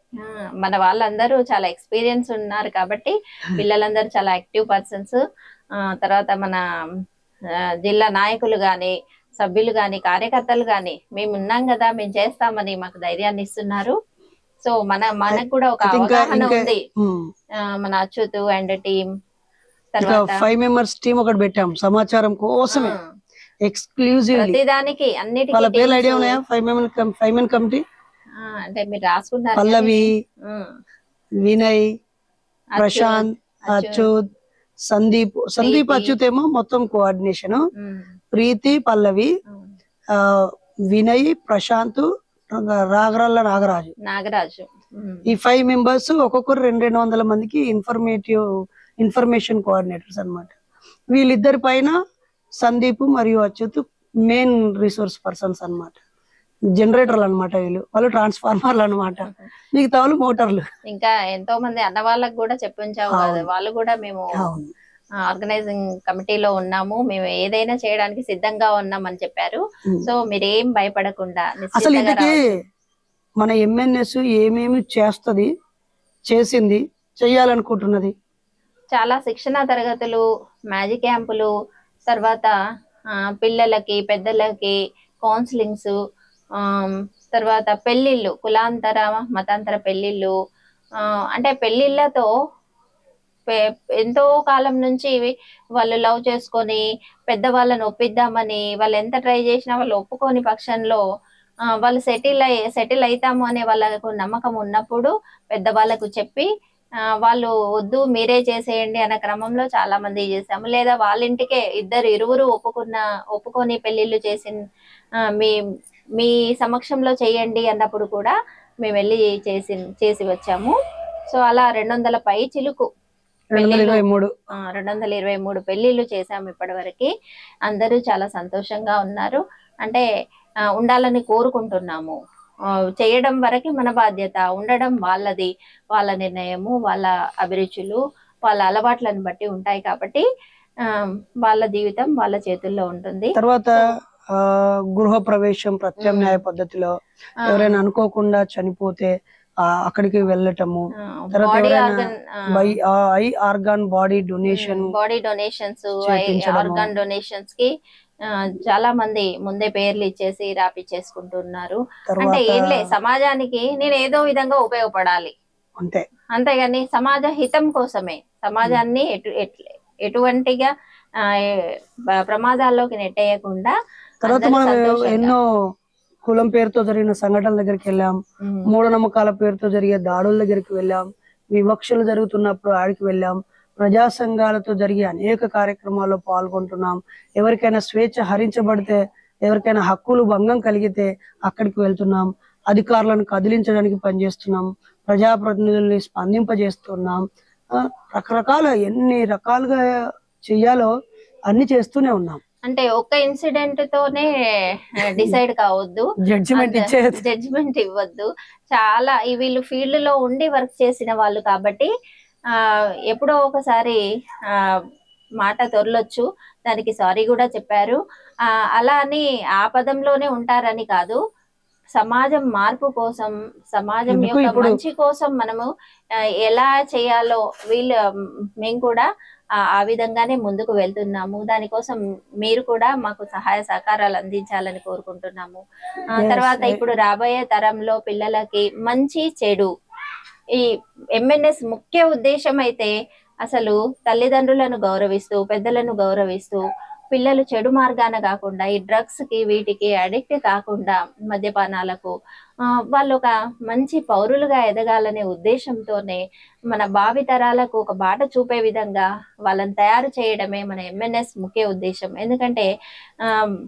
ఆ, మన వాళ్ళందరూ చాలా ఎక్స్పీరియన్స్ ఉన్నారు కాబట్టి పిల్లలందరూ చాలా యాక్టివ్ పర్సన్స్ తర్వాత మన ఆ, జిల్లా నాయకులు గాని సభ్యులు గాని కార్యకర్తలు గాని మేము ఉన్నాం కదా మేము చేస్తామని మాకు ధైర్యాన్ని ఇస్తున్నారు సో మన మనకు కూడా ఒక అయితే ఇంకా అవగాహన ఇంకా ఉంది ఉమ్. ఆ, మన అచ్యుత్ అండ్ టీమ్ ఇంకా తర్వాత ఫైవ్ మెంబర్స్ టీం ఒకటి పెట్టాం సమాచారం కోసమే ఆ, ఎక్స్క్లూజివ్లీ ప్రతిదానికి అన్నిటికీ వాళ్ళ పేర్లు teams, ఐడియా ఉన్నాయా five member five men committee ఆ, అంటే మీరు రాసుకున్నారు పల్లవి కానీ, ఆ, వినయ్ అచ్యుత్, ప్రశాంత్ అచ్యుత్, అచ్యుత్ సందీప్ సందీప్ ప్రీతి. అచ్యుత్ ఏమో మొత్తం కోఆర్డినేషన్ ఉమ్, ప్రీతి పల్లవి ఉమ్, ఆ, వినయ్ ప్రశాంత్ రాగరాళ్ళ నాగరాజు నాగరాజు ఉమ్, ఈ ఫైవ్ మెంబర్స్ ఒక్కొక్కరు రెండు రెండు వందల మందికి ఇన్ఫర్మేటివ్ ఇన్ఫర్మేషన్ కోఆర్డినేటర్స్ అన్నమాట వీళ్ళిద్దరి పైన సందీప్ మరియు అచ్యుత్ మెయిన్ రిసోర్స్ పర్సన్స్ అన్నమాట జనరేటర్లు అన్నమాట వీళ్ళు వాళ్ళు ట్రాన్స్ఫార్మర్లు అన్నమాట మిగతా వాళ్ళు మోటార్లు ఇంకా ఎంతో మంది అన్న వాళ్ళకి కూడా చెప్పించావు కదా అవును. వాళ్ళు కూడా మేము అవును ఆర్గనైజింగ్ కమిటీలో ఉన్నాము మేము ఏదైనా చేయడానికి సిద్ధంగా ఉన్నామని చెప్పారు ఉమ్. సో మీరేం భయపడకుండా అసలు నిశ్చింతగా ఇంతకీ రావచ్చు. మన ఎంఎన్ఎస్ ఏమేమి చేస్తది చేసింది చెయ్యాలనుకుంటున్నది చాలా శిక్షణ తరగతులు మ్యాజిక్ క్యాంపులు తర్వాత ఆ, పిల్లలకి పెద్దలకి కౌన్సిలింగ్స్ తర్వాత పెళ్లిళ్ళు కులాంతర మతాంతర పెళ్లిళ్ళు ఆ, అంటే పెళ్లిళ్ళతో పె- ఎంతో కాలం నుంచి ఇవి వాళ్ళు లవ్ చేసుకొని పెద్దవాళ్ళని ఒప్పిద్దామని వాళ్ళు ఎంత ట్రై చేసినా వాళ్ళు ఒప్పుకోని పక్షంలో ఆ, వాళ్ళు సెటిల్ అయ్యి సెటిల్ అవుతాము అనే వాళ్ళకు నమ్మకం ఉన్నప్పుడు పెద్దవాళ్ళకు చెప్పి ఆ, వాళ్ళు వద్దు మీరే చేసేయండి అన్న క్రమంలో చాలా మంది చేసాము లేదా వాళ్ళ ఇంటికే ఇద్దరు ఇరువురు ఒప్పుకున్న ఒప్పుకొని పెళ్లిళ్ళు చేసి మీ మీ సమక్షంలో చేయండి అన్నప్పుడు కూడా మేము వెళ్ళి చేసి చేసి వచ్చాము సో అలా రెండు వందల పై చిలుకు రెండు వందల ఇరవై మూడు రెండు వందల ఇరవై మూడు పెళ్లిళ్ళు చేశాము ఇప్పటి వరకు అందరూ చాలా సంతోషంగా ఉన్నారు అంటే ఆ, ఉండాలని కోరుకుంటున్నాము ఆ, చేయడం వరకు మన బాధ్యత ఉండడం వాళ్ళది వాళ్ళ నిర్ణయము వాళ్ళ అభిరుచులు వాళ్ళ అలవాట్లను బట్టి ఉంటాయి కాబట్టి ఆ, వాళ్ళ జీవితం వాళ్ళ చేతుల్లో ఉంటుంది తర్వాత ఆ గృహ ప్రవేశం ప్రత్యామ్నాయ పద్ధతిలో ఆ, ఎవరైనా అనుకోకుండా చనిపోతే ఆ అక్కడికి వెళ్ళటము ఆ, తర్వాత బాడీ ఎవరైనా ఆర్గన్ ఆ, బై ఐ organ body donation body donations చేపించడము. ఆర్గాన్ డొనేషన్స్ కి ఆ, చాలా మంది ముందే పేర్లు ఇచ్చేసి రాపిచ్చేసుకుంటున్నారు అంటే తర్వాత ఏం లే సమాజానికి నేను ఏదో విధంగా ఉపయోగపడాలి అంతే అంతేగాని సమాజ హితం కోసమే సమాజాన్ని ఎటు ఎట్- ఎటువంటిగా ఆ, ఏ- ప- ప్రమాదాల్లోకి నెట్టేయకుండా తర్వాత అందరూ మనం సంతోషంగా. ఎన్నో కులం పేరుతో జరిగిన సంఘటనల దగ్గరికి వెళ్ళాం ఉమ్, మూఢనమ్మకాల పేరుతో జరిగే దాడుల దగ్గరికి వెళ్ళాం వివక్షలు జరుగుతున్నప్పుడు ఆడికి వెళ్ళాం ప్రజా సంఘాలతో జరిగే అనేక కార్యక్రమాల్లో పాల్గొంటున్నాం ఎవరికైనా స్వేచ్ఛ హరించబడితే ఎవరికైనా హక్కులు భంగం కలిగితే అక్కడికి వెళ్తున్నాం అధికారులను కదిలించడానికి పనిచేస్తున్నాం ప్రజాప్రతినిధుల్ని స్పందింపజేస్తున్నాం ఆ, రకరకాల ఎన్ని రకాలుగా చెయ్యాలో అన్ని చేస్తూనే ఉన్నాం అంటే ఒక్క ఇన్సిడెంట్ తోనే డిసైడ్ కావద్దు జడ్జిమెంట్ ఇచ్చే జడ్జిమెంట్ ఇవ్వద్దు చాలా ఈ వీళ్ళు ఫీల్డ్ లో ఉండి వర్క్ చేసిన వాళ్ళు కాబట్టి ఆ ఎప్పుడో ఒకసారి ఆ మాట తొరలొచ్చు దానికి సారీ కూడా చెప్పారు ఆ అలా అని ఆ పదంలోనే ఉంటారని కాదు సమాజం మార్పు కోసం సమాజం ఎందుకు యొక్క ఇప్పుడు- మంచి కోసం మనము ఆ, ఎలా చేయాలో వీళ్ళు మేము కూడా ఆ ఆ విధంగానే ముందుకు వెళ్తున్నాము దానికోసం మీరు కూడా మాకు సహాయ సహకారాలు అందించాలని కోరుకుంటున్నాము ఆ Yes, తర్వాత I- ఇప్పుడు రాబోయే తరంలో పిల్లలకి మంచి చెడు ఈ ఎంఎన్ఎస్ ముఖ్య ఉద్దేశం అయితే అసలు తల్లిదండ్రులను గౌరవిస్తూ పెద్దలను గౌరవిస్తూ పిల్లలు చెడు మార్గాన కాకుండా ఈ డ్రగ్స్ కి వీటికి అడిక్ట్ కాకుండా మద్యపానాలకు ఆ, వాళ్ళు ఒక మంచి పౌరులుగా ఎదగాలనే ఉద్దేశంతోనే మన భావి తరాలకు ఒక బాట చూపే విధంగా వాళ్ళని తయారు చేయడమే మన ఎంఎన్ఎస్ ముఖ్య ఉద్దేశం ఎందుకంటే ఆ,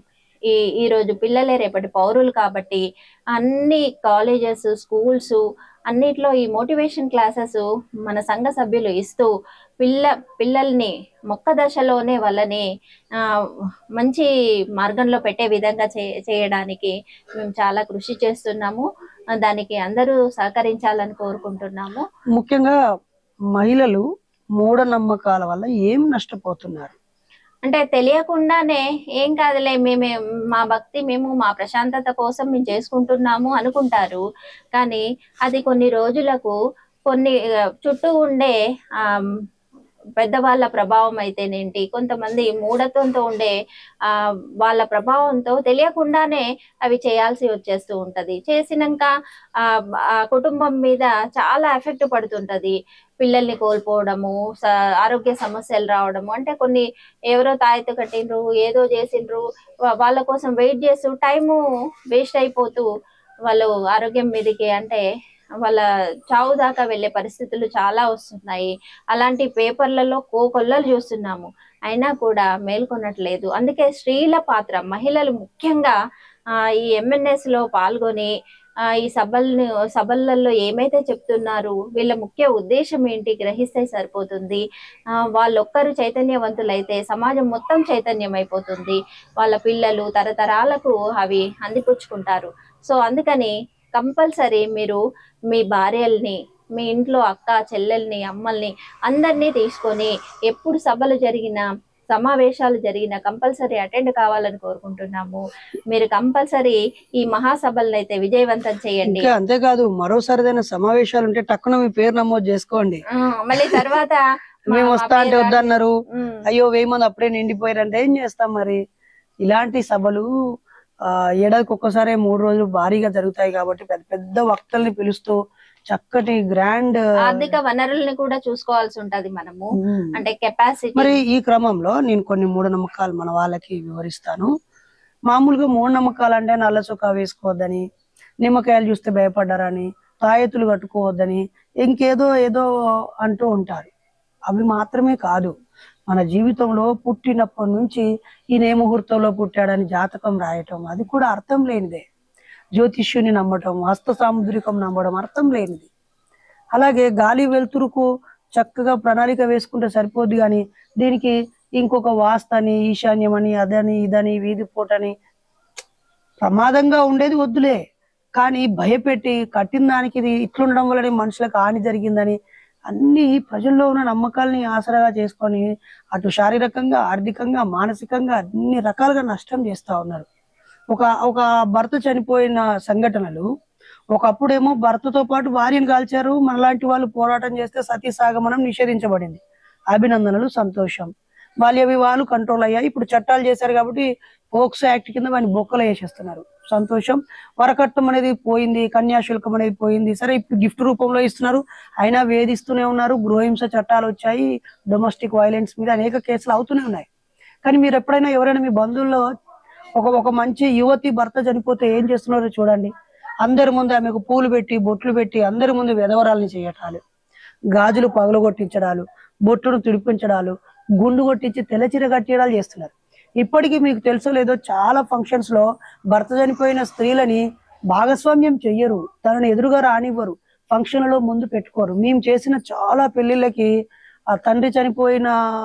ఈ ఈ రోజు పిల్లలే రేపటి పౌరులు కాబట్టి అన్ని కాలేజెస్ స్కూల్స్ అన్నిట్లో ఈ మోటివేషన్ క్లాసెస్ మన సంఘ సభ్యులు ఇస్తూ పిల్ల పిల్లల్ని మొక్క దశలోనే వాళ్ళని ఆ, మంచి మార్గంలో పెట్టే విధంగా చే చేయడానికి మేము చాలా కృషి చేస్తున్నాము ఆ, దానికి అందరూ సహకరించాలని కోరుకుంటున్నాము ముఖ్యంగా మహిళలు మూఢనమ్మకాల వల్ల ఏం నష్టపోతున్నారు అంటే తెలియకుండానే ఏం కాదులే మేమే మా భక్తి మేము మా ప్రశాంతత కోసం మేము చేసుకుంటున్నాము అనుకుంటారు కానీ అది కొన్ని రోజులకు కొన్ని ఆ, చుట్టూ ఉండే ఆ పెద్దవాళ్ళ ప్రభావం అయితేనేంటి కొంతమంది మూఢత్వంతో ఉండే ఆ వాళ్ళ ప్రభావంతో తెలియకుండానే అవి చేయాల్సి వచ్చేస్తూ ఉంటది చేసినాక ఆ ఆ కుటుంబం మీద చాలా ఎఫెక్ట్ పడుతుంటది పిల్లల్ని కోల్పోవడము స- ఆరోగ్య సమస్యలు రావడము అంటే కొన్ని ఎవరో తాయెత్తు కట్టిండ్రు ఏదో చేసిండ్రు వా- వాళ్ళ కోసం వెయిట్ చేస్తూ టైము వేస్ట్ అయిపోతూ వాళ్ళు ఆరోగ్యం మీదకి అంటే వాళ్ళ చావు దాకా వెళ్ళే పరిస్థితులు చాలా వస్తున్నాయి అలాంటి పేపర్లలో కోకొల్లలు చూస్తున్నాము అయినా కూడా మేల్కొనట్లేదు అందుకే స్త్రీల పాత్ర మహిళలు ముఖ్యంగా ఆ, ఈ ఎంఎన్ఎస్ లో పాల్గొని ఆ, ఈ సభల్ని సభలలో ఏమైతే చెప్తున్నారు వీళ్ళ ముఖ్య ఉద్దేశం ఏంటి గ్రహిస్తే సరిపోతుంది ఆ, వాళ్ళొక్కరు చైతన్యవంతులైతే సమాజం మొత్తం చైతన్యం అయిపోతుంది వాళ్ళ పిల్లలు తరతరాలకు అవి అందిపుచ్చుకుంటారు సో అందుకని కంపల్సరీ మీరు మీ భార్యల్ని మీ ఇంట్లో అక్క చెల్లెల్ని అమ్మల్ని అందరినీ తీసుకొని ఎప్పుడు సభలు జరిగినా సమావేశాలు జరిగిన కంపల్సరీ అటెండ్ కావాలని కోరుకుంటున్నాము మీరు కంపల్సరీ ఈ మహాసభలను అయితే విజయవంతం చేయండి ఇంకా అంతేకాదు మరోసారిదైనా సమావేశాలు ఉంటే టక్కున మీ పేరు నమోదు చేసుకోండి ఆ, మళ్ళీ తర్వాత మా- మేము మా వస్తా అంటే పేరు వద్దన్నారు ఉమ్, అయ్యో వెయ్యి మంది అప్పుడే నిండిపోయారంటే ఏం చేస్తాం మరి ఇలాంటి సభలు ఆ ఏడాదికి ఒక్కసారి మూడు రోజులు భారీగా జరుగుతాయి కాబట్టి పెద్ద పెద్ద వక్తల్ని పిలుస్తూ చక్కటి గ్రాండ్ ఆర్థిక వనరుల్ని కూడా చూసుకోవాల్సి ఉంటది మనము అంటే కెపాసిటీ మరి ఈ క్రమంలో నేను కొన్ని మూఢనమ్మకాలు మన వాళ్ళకి వివరిస్తాను మామూలుగా మూఢనమ్మకాలు అంటే నల్ల చొక్కా వేసుకోవద్దని నిమ్మకాయలు చూస్తే భయపడ్డారని తాయెత్తులు కట్టుకోవద్దని ఇంకేదో ఏదో అంటూ ఉంటారు అవి మాత్రమే కాదు మన జీవితంలో పుట్టినప్పటి నుంచి ఈయన ఏ ముహూర్తంలో పుట్టాడని జాతకం రాయటం అది కూడా అర్థం లేనిదే జ్యోతిష్యుని నమ్మటం హస్త సాముద్రికం నమ్మడం అర్థం లేనిది అలాగే గాలి వెలుతురుకు చక్కగా ప్రణాళిక వేసుకుంటే సరిపోద్ది కానీ దీనికి ఇంకొక వాస్తని ఈశాన్యం అని అదని ఇదని వీధి పోటని ప్రమాదంగా ఉండేది వద్దులే కానీ భయపెట్టి కట్టిన దానికి ఇది ఇట్లుండడం వల్లనే మనుషులకు హాని జరిగిందని అన్ని ప్రజల్లో ఉన్న నమ్మకాల్ని ఆసరాగా చేసుకొని అటు శారీరకంగా ఆర్థికంగా మానసికంగా అన్ని రకాలుగా నష్టం చేస్తా ఉన్నారు ఒక ఒక భర్త చనిపోయిన సంఘటనలు ఒకప్పుడేమో భర్తతో పాటు భార్యను కాల్చారు మనలాంటి వాళ్ళు పోరాటం చేస్తే సతీ సాగమనం నిషేధించబడింది అభినందనలు సంతోషం బాల్య వివాహాలు కంట్రోల్ అయ్యాయి ఇప్పుడు చట్టాలు చేశారు కాబట్టి పోక్సో యాక్ట్ కింద వాడిని బొక్కలు వేసేస్తున్నారు సంతోషం వరకట్నం అనేది పోయింది కన్యాశుల్కం అనేది పోయింది సరే ఇప్పుడు గిఫ్ట్ రూపంలో ఇస్తున్నారు అయినా వేధిస్తూనే ఉన్నారు గృహహింస చట్టాలు వచ్చాయి డొమెస్టిక్ వైలెన్స్ మీద అనేక కేసులు అవుతూనే ఉన్నాయి కానీ మీరు ఎప్పుడైనా ఎవరైనా మీ బంధువుల్లో ఒక ఒక మంచి యువతి భర్త చనిపోతే ఏం చేస్తున్నారో చూడండి అందరి ముందు ఆమెకు పూలు పెట్టి బొట్లు పెట్టి అందరి ముందు వెధవరాలని చేయటాలు గాజులు పగలగొట్టించడాలు బొట్టును తుడిపించడాలు గుండు కొట్టించి తెల్లచీర కట్టేయడాలు చేస్తున్నారు ఇప్పటికీ మీకు తెలుసో లేదో చాలా ఫంక్షన్స్ లో భర్త చనిపోయిన స్త్రీలని భాగస్వామ్యం చెయ్యరు తనని ఎదురుగా రానివ్వరు ఫంక్షన్లలో ముందు పెట్టుకోరు మేము చేసిన చాలా పెళ్లిళ్ళకి ఆ తండ్రి చనిపోయిన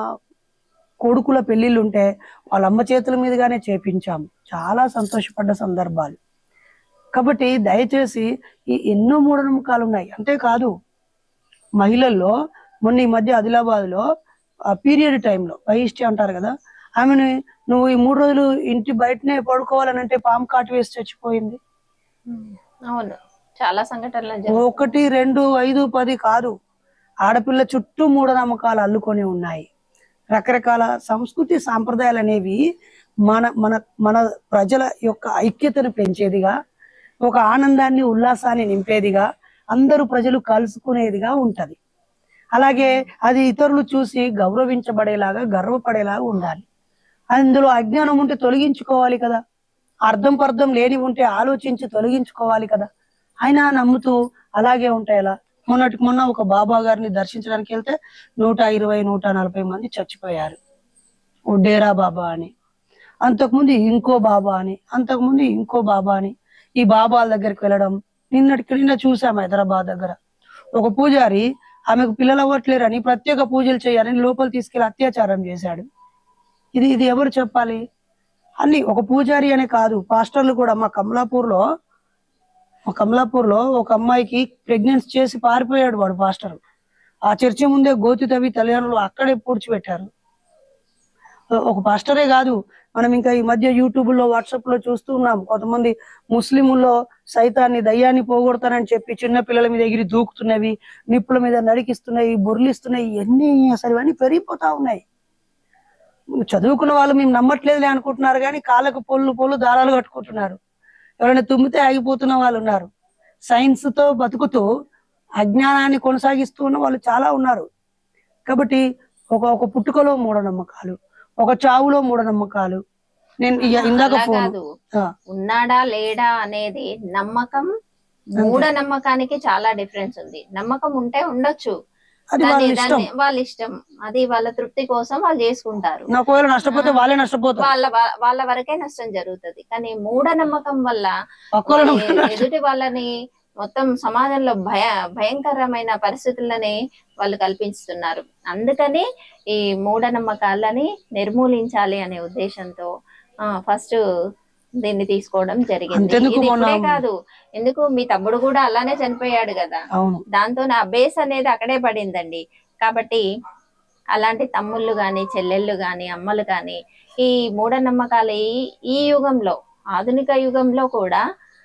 కొడుకుల పెళ్లిళ్ళు ఉంటే వాళ్ళ అమ్మ చేతుల మీదుగానే చేపించాము చాలా సంతోషపడ్డ సందర్భాలు కాబట్టి దయచేసి ఈ ఎన్నో మూఢనమ్మకాలు ఉన్నాయి అంతేకాదు మహిళల్లో మొన్న ఈ మధ్య ఆదిలాబాద్ లో పీరియడ్ టైంలో బహిష్టి అంటారు కదా ఆమెను నువ్వు ఈ మూడు రోజులు ఇంటి బయటనే పడుకోవాలని అంటే పాము కాటు వేసి చచ్చిపోయింది అవును చాలా సంఘటనలు జరుగుతాయి. ఒకటి రెండు ఐదు పది కాదు ఆడపిల్ల చుట్టూ మూఢనమ్మకాలు అల్లుకొని ఉన్నాయి రకరకాల సంస్కృతి సాంప్రదాయాలు అనేవి మన మన మన ప్రజల యొక్క ఐక్యతను పెంచేదిగా ఒక ఆనందాన్ని ఉల్లాసాన్ని నింపేదిగా అందరూ ప్రజలు కలుసుకునేదిగా ఉంటది అలాగే అది ఇతరులు చూసి గౌరవించబడేలాగా గర్వపడేలాగా ఉండాలి అందులో అజ్ఞానం ఉంటే తొలగించుకోవాలి కదా అర్థం పర్థం లేని ఉంటే ఆలోచించి తొలగించుకోవాలి కదా అయినా నమ్ముతూ అలాగే ఉంటాయి ఎలా మొన్నటికి మొన్న ఒక బాబా గారిని దర్శించడానికి వెళ్తే నూట ఇరవై నూట నలభై మంది చచ్చిపోయారు ఓ డేరా బాబా అని అంతకుముందు ఇంకో బాబా అని అంతకుముందు ఇంకో బాబా అని ఈ బాబాల దగ్గరికి వెళ్ళడం నిన్నటికి నిన్న చూసాం హైదరాబాద్ దగ్గర ఒక పూజారి ఆమెకు పిల్లలు అవ్వట్లేరని ప్రత్యేక పూజలు చేయాలని లోపల తీసుకెళ్లి అత్యాచారం చేశాడు ఇది ఇది ఎవరు చెప్పాలి అన్ని ఒక పూజారి అనే కాదు పాస్టర్లు కూడా మా కమలాపూర్ లో మా కమలాపూర్ లో ఒక అమ్మాయికి ప్రెగ్నెన్సీ చేసి పారిపోయాడు వాడు పాస్టర్ ఆ చర్చి ముందే గోతి తవ్వి తల్లిదండ్రులు అక్కడే పూడ్చిపెట్టారు ఒక పాస్టరే కాదు మనం ఇంకా ఈ మధ్య యూట్యూబ్ లో వాట్సాప్ లో చూస్తూ ఉన్నాం కొంతమంది ముస్లింల్లో సైతాన్ని దయ్యాన్ని పోగొడతానని చెప్పి చిన్న పిల్లల మీద ఎగిరి దూకుతున్నవి నిప్పుల మీద నడికిస్తున్నాయి బొర్లిస్తున్నాయి ఇవన్నీ అసలు ఇవన్నీ పెరిగిపోతా ఉన్నాయి చదువుకున్న వాళ్ళు మేము నమ్మట్లేదులే అనుకుంటున్నారు కానీ కాళ్ళకు పొల్లు పొల్లు దారాలు కట్టుకుంటున్నారు ఎవరైనా తుమ్మితే ఆగిపోతున్న వాళ్ళు ఉన్నారు సైన్స్ తో బతుకుతూ అజ్ఞానాన్ని కొనసాగిస్తూ ఉన్న వాళ్ళు చాలా ఉన్నారు కాబట్టి ఒక ఒక పుట్టుకలో మూఢనమ్మకాలు ఒక చావులో మూఢనమ్మకాలు నేను ఇ- ఇందాక అలా ఫోన్ కాదు ఉన్నాడా లేడా అనేది నమ్మకం మూఢ నమ్మకానికి చాలా డిఫరెన్స్ ఉంది నమ్మకం ఉంటే ఉండొచ్చు అది వాళ్ళ దాన్ని- ఇష్టం దాన్ని వాళ్ళ ఇష్టం అది వాళ్ళ తృప్తి కోసం వాళ్ళు చేసుకుంటారు నా ఒకవేళ నష్టపోతే వాళ్ళే నష్టపోతారు వాళ్ళ వా- వాళ్ళ వరకే నష్టం జరుగుతుంది కానీ మూఢ నమ్మకం వల్ల పక్కన వాళ్ళ ఎదుటి వాళ్ళని మొత్తం సమాజంలో భయ భయంకరమైన పరిస్థితులని వాళ్ళు కల్పిస్తున్నారు అందుకని ఈ మూఢనమ్మకాలని నిర్మూలించాలి అనే ఉద్దేశంతో ఫస్ట్ దీన్ని తీసుకోవడం జరిగింది అంతెందుకు ఇది ఇప్పుడే మొన్న- కాదు ఎందుకు మీ తమ్ముడు కూడా అలానే చనిపోయాడు కదా అవును దాంతో నా బేస్ అనేది అక్కడే పడిందండి కాబట్టి అలాంటి తమ్ముళ్ళు గాని చెల్లెళ్ళు గాని అమ్మలు గాని ఈ మూఢనమ్మకాలు ఈ ఈ యుగంలో ఆధునిక యుగంలో కూడా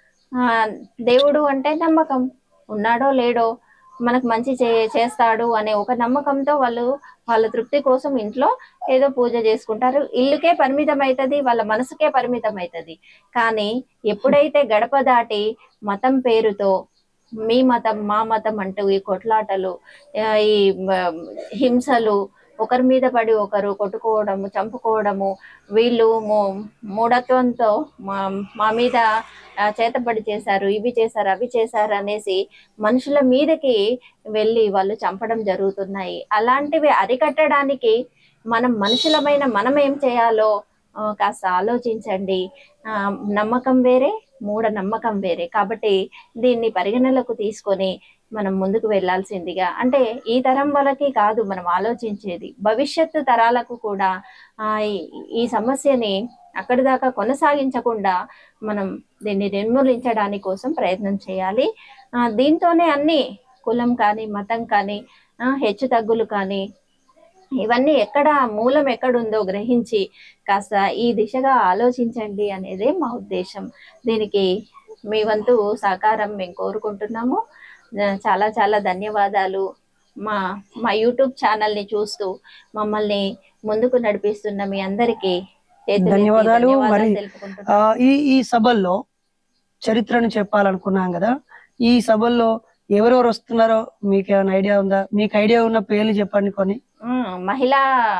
ఆ దేవుడు అంటే నమ్మకం ఉన్నాడో లేడో మనకు మంచి చే చేస్తాడు అనే ఒక నమ్మకంతో వాళ్ళు వాళ్ళ తృప్తి కోసం ఇంట్లో ఏదో పూజ చేసుకుంటారు ఇల్లుకే పరిమితం అవుతుంది వాళ్ళ మనసుకే పరిమితం అవుతుంది కానీ ఎప్పుడైతే గడప దాటి మతం పేరుతో మీ మతం మా మతం అంటూ ఈ కొట్లాటలు ఆ, ఈ మ, హింసలు ఒకరి మీద పడి ఒకరు కొట్టుకోవడము చంపుకోవడము వీళ్ళు మూ- మూఢత్వంతో మా మా మీద ఆ, చేతబడి చేశారు ఇవి చేశారు అవి చేశారు అనేసి మనుషుల మీదకి వెళ్ళి వాళ్ళు చంపడం జరుగుతున్నాయి అలాంటివి అరికట్టడానికి మనం మనుషులమైన మనం ఏం చేయాలో ఆ, కాస్త ఆలోచించండి ఆ, నమ్మకం వేరే మూఢ నమ్మకం వేరే కాబట్టి దీన్ని పరిగణనలోకి తీసుకొని మనం ముందుకు వెళ్ళాల్సిందిగా అంటే ఈ తరం వాళ్ళకి కాదు మనం ఆలోచించేది భవిష్యత్తు తరాలకు కూడా ఆ, ఈ- ఈ సమస్యని అక్కడి దాకా కొనసాగించకుండా మనం దీన్ని నిర్మూలించడానికి కోసం ప్రయత్నం చేయాలి ఆ, దీంతోనే అన్ని కులం కానీ మతం కానీ ఆ, హెచ్చు తగ్గులు కానీ ఇవన్నీ ఎక్కడ మూలం ఎక్కడుందో గ్రహించి కాస్త ఈ దిశగా ఆలోచించండి అనేదే మా ఉద్దేశం దీనికి మీ వంతు సహకారం మేము కోరుకుంటున్నాము ఆ, చాలా చాలా ధన్యవాదాలు మా మా యూట్యూబ్ ఛానల్ ని చూస్తూ మమ్మల్ని ముందుకు నడిపిస్తున్న మీ అందరికీ చేతులెత్తి ధన్యవాదాలు. ధన్యవాదాలు మరి, తెలుపుకుంటున్నాను. ఆ, ఈ ఈ సభల్లో చరిత్రను చెప్పాలనుకున్నాం కదా ఈ సభల్లో ఎవరెవరు వస్తున్నారో మీకు ఏమైనా ఐడియా ఉందా మీకు ఐడియా ఉన్న పేర్లు చెప్పండి కొన్ని ఉమ్, మహిళా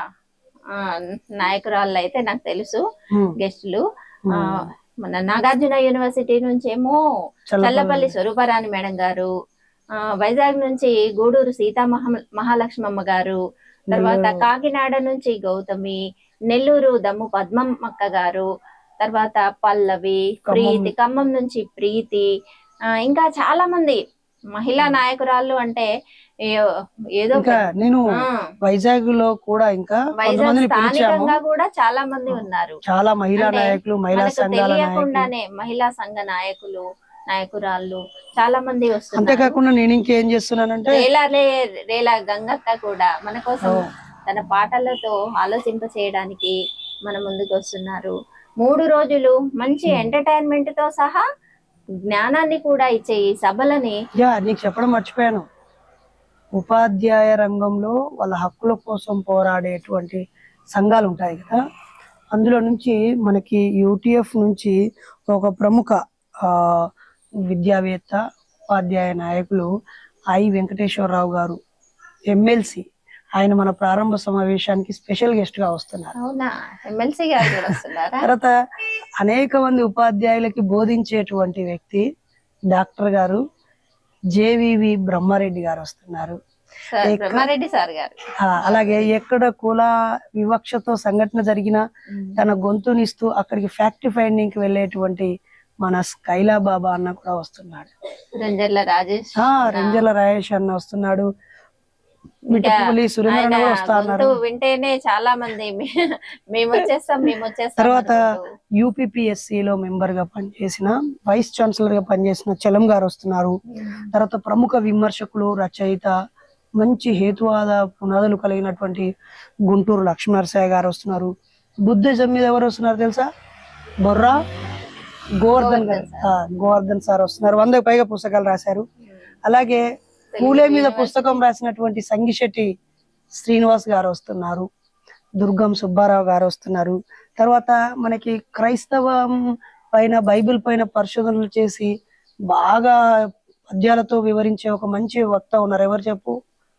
ఆ, నాయకురాళ్ళు అయితే నాకు తెలుసు ఉమ్, గెస్టులు ఆ, ఉమ్, మన నాగార్జున యూనివర్సిటీ నుంచి ఏమో చల్లపల్లి స్వరూపరాణి మేడం గారు ఆ, వైజాగ్ నుంచి గూడూరు సీతా మహా మహాలక్ష్మమ్మ గారు తర్వాత నెల్లూరు. కాకినాడ నుంచి గౌతమి నెల్లూరు దమ్ము పద్మమ్మక్క గారు తర్వాత పల్లవి ఖమ్మం. ప్రీతి ఖమ్మం నుంచి ప్రీతి ఆ, ఇంకా చాలా మంది మహిళా నాయకురాళ్ళు అంటే ఏ- ఏదో ఇంకా నేను ఆ, వైజాగ్ లో కూడా ఇంకా వైజాగ్ కొంతమందిని పిలిచాము స్థానికంగా కూడా చాలా మంది ఉన్నారు చాలా మహిళా అంటే నాయకులు మహిళా మనకు సంఘాల నాయకులు తెలియకుండానే మహిళా సంఘ నాయకులు నాయకురాళ్ళు చాలా మంది వస్తున్నారు అంతేకాకుండా నేను ఇంకేం చేస్తున్నానంటే రేలాలే రేలా గంగక్క కూడా మన కోసం ఓ. తన పాటలతో ఆలోచింప చేయడానికి మన ముందుకు వస్తున్నారు మూడు రోజులు మంచి ఎంటర్టైన్మెంట్ తో సహా జ్ఞానాన్ని కూడా ఇచ్చే ఈ సభలని యా నీకు చెప్పడం మర్చిపోయాను ఉపాధ్యాయ రంగంలో వాళ్ళ హక్కుల కోసం పోరాడేటువంటి సంఘాలు ఉంటాయి కదా అందులో నుంచి మనకి యూటీఎఫ్ నుంచి ఒక ప్రముఖ ఆ, విద్యావేత్త ఉపాధ్యాయ నాయకులు ఐ వెంకటేశ్వరరావు గారు ఎమ్మెల్సీ ఆయన మన ప్రారంభ సమావేశానికి స్పెషల్ గెస్ట్ గా వస్తున్నారు అవునా ఎమ్మెల్సీ గారు కూడా వస్తున్నారా తర్వాత అనేక మంది ఉపాధ్యాయులకి బోధించేటువంటి వ్యక్తి డాక్టర్ గారు జేవివి బ్రహ్మారెడ్డి గారు వస్తున్నారు సార్ ఎక్క- బ్రహ్మారెడ్డి సార్ గారు ఆ, అలాగే ఎక్కడ కుల వివక్షతో సంఘటన జరిగినా తన గొంతునిస్తూ అక్కడికి ఫ్యాక్ట్ ఫైండింగ్ కి వెళ్ళేటువంటి మన స్కైలా బాబా అన్న కూడా వస్తున్నాడు రంజర్ల రాజేష్ ఆ రెంజల రాయేష్ అన్న వస్తున్నాడు మిట్టపల్లి సురేంద్ర అన్న ఆయన కూడా వస్తా అన్నారు గొంతు వింటేనే చాలా మంది "మే- మేము వచ్చేస్తాం మేము వచ్చేస్తాం తర్వాత అనుకుంటూ. యూపీపీఎస్సీ లో మెంబర్ గా పనిచేసిన వైస్ ఛాన్సలర్ గా పనిచేసిన చలం గారు వస్తున్నారు తర్వాత ప్రముఖ విమర్శకులు రచయిత మంచి హేతువాద పునాదులు కలిగినటువంటి గుంటూరు లక్ష్మీనరసయ్య గారు వస్తున్నారు బుద్ధిజం మీద ఎవరు వస్తున్నారు తెలుసా బొర్రా గోవర్ధన్ గారు ఆ, గోవర్ధన్ సార్ వస్తున్నారు వందకు పైగా పుస్తకాలు రాశారు అలాగే పూలే మీద పుస్తకం రాసినటువంటి సంగిశెట్టి శ్రీనివాస్ గారు వస్తున్నారు దుర్గం సుబ్బారావు గారు వస్తున్నారు తర్వాత మనకి క్రైస్తవం పైన బైబిల్ పైన పరిశోధనలు చేసి బాగా పద్యాలతో వివరించే ఒక మంచి వక్త ఉన్నారు ఎవరు చెప్పు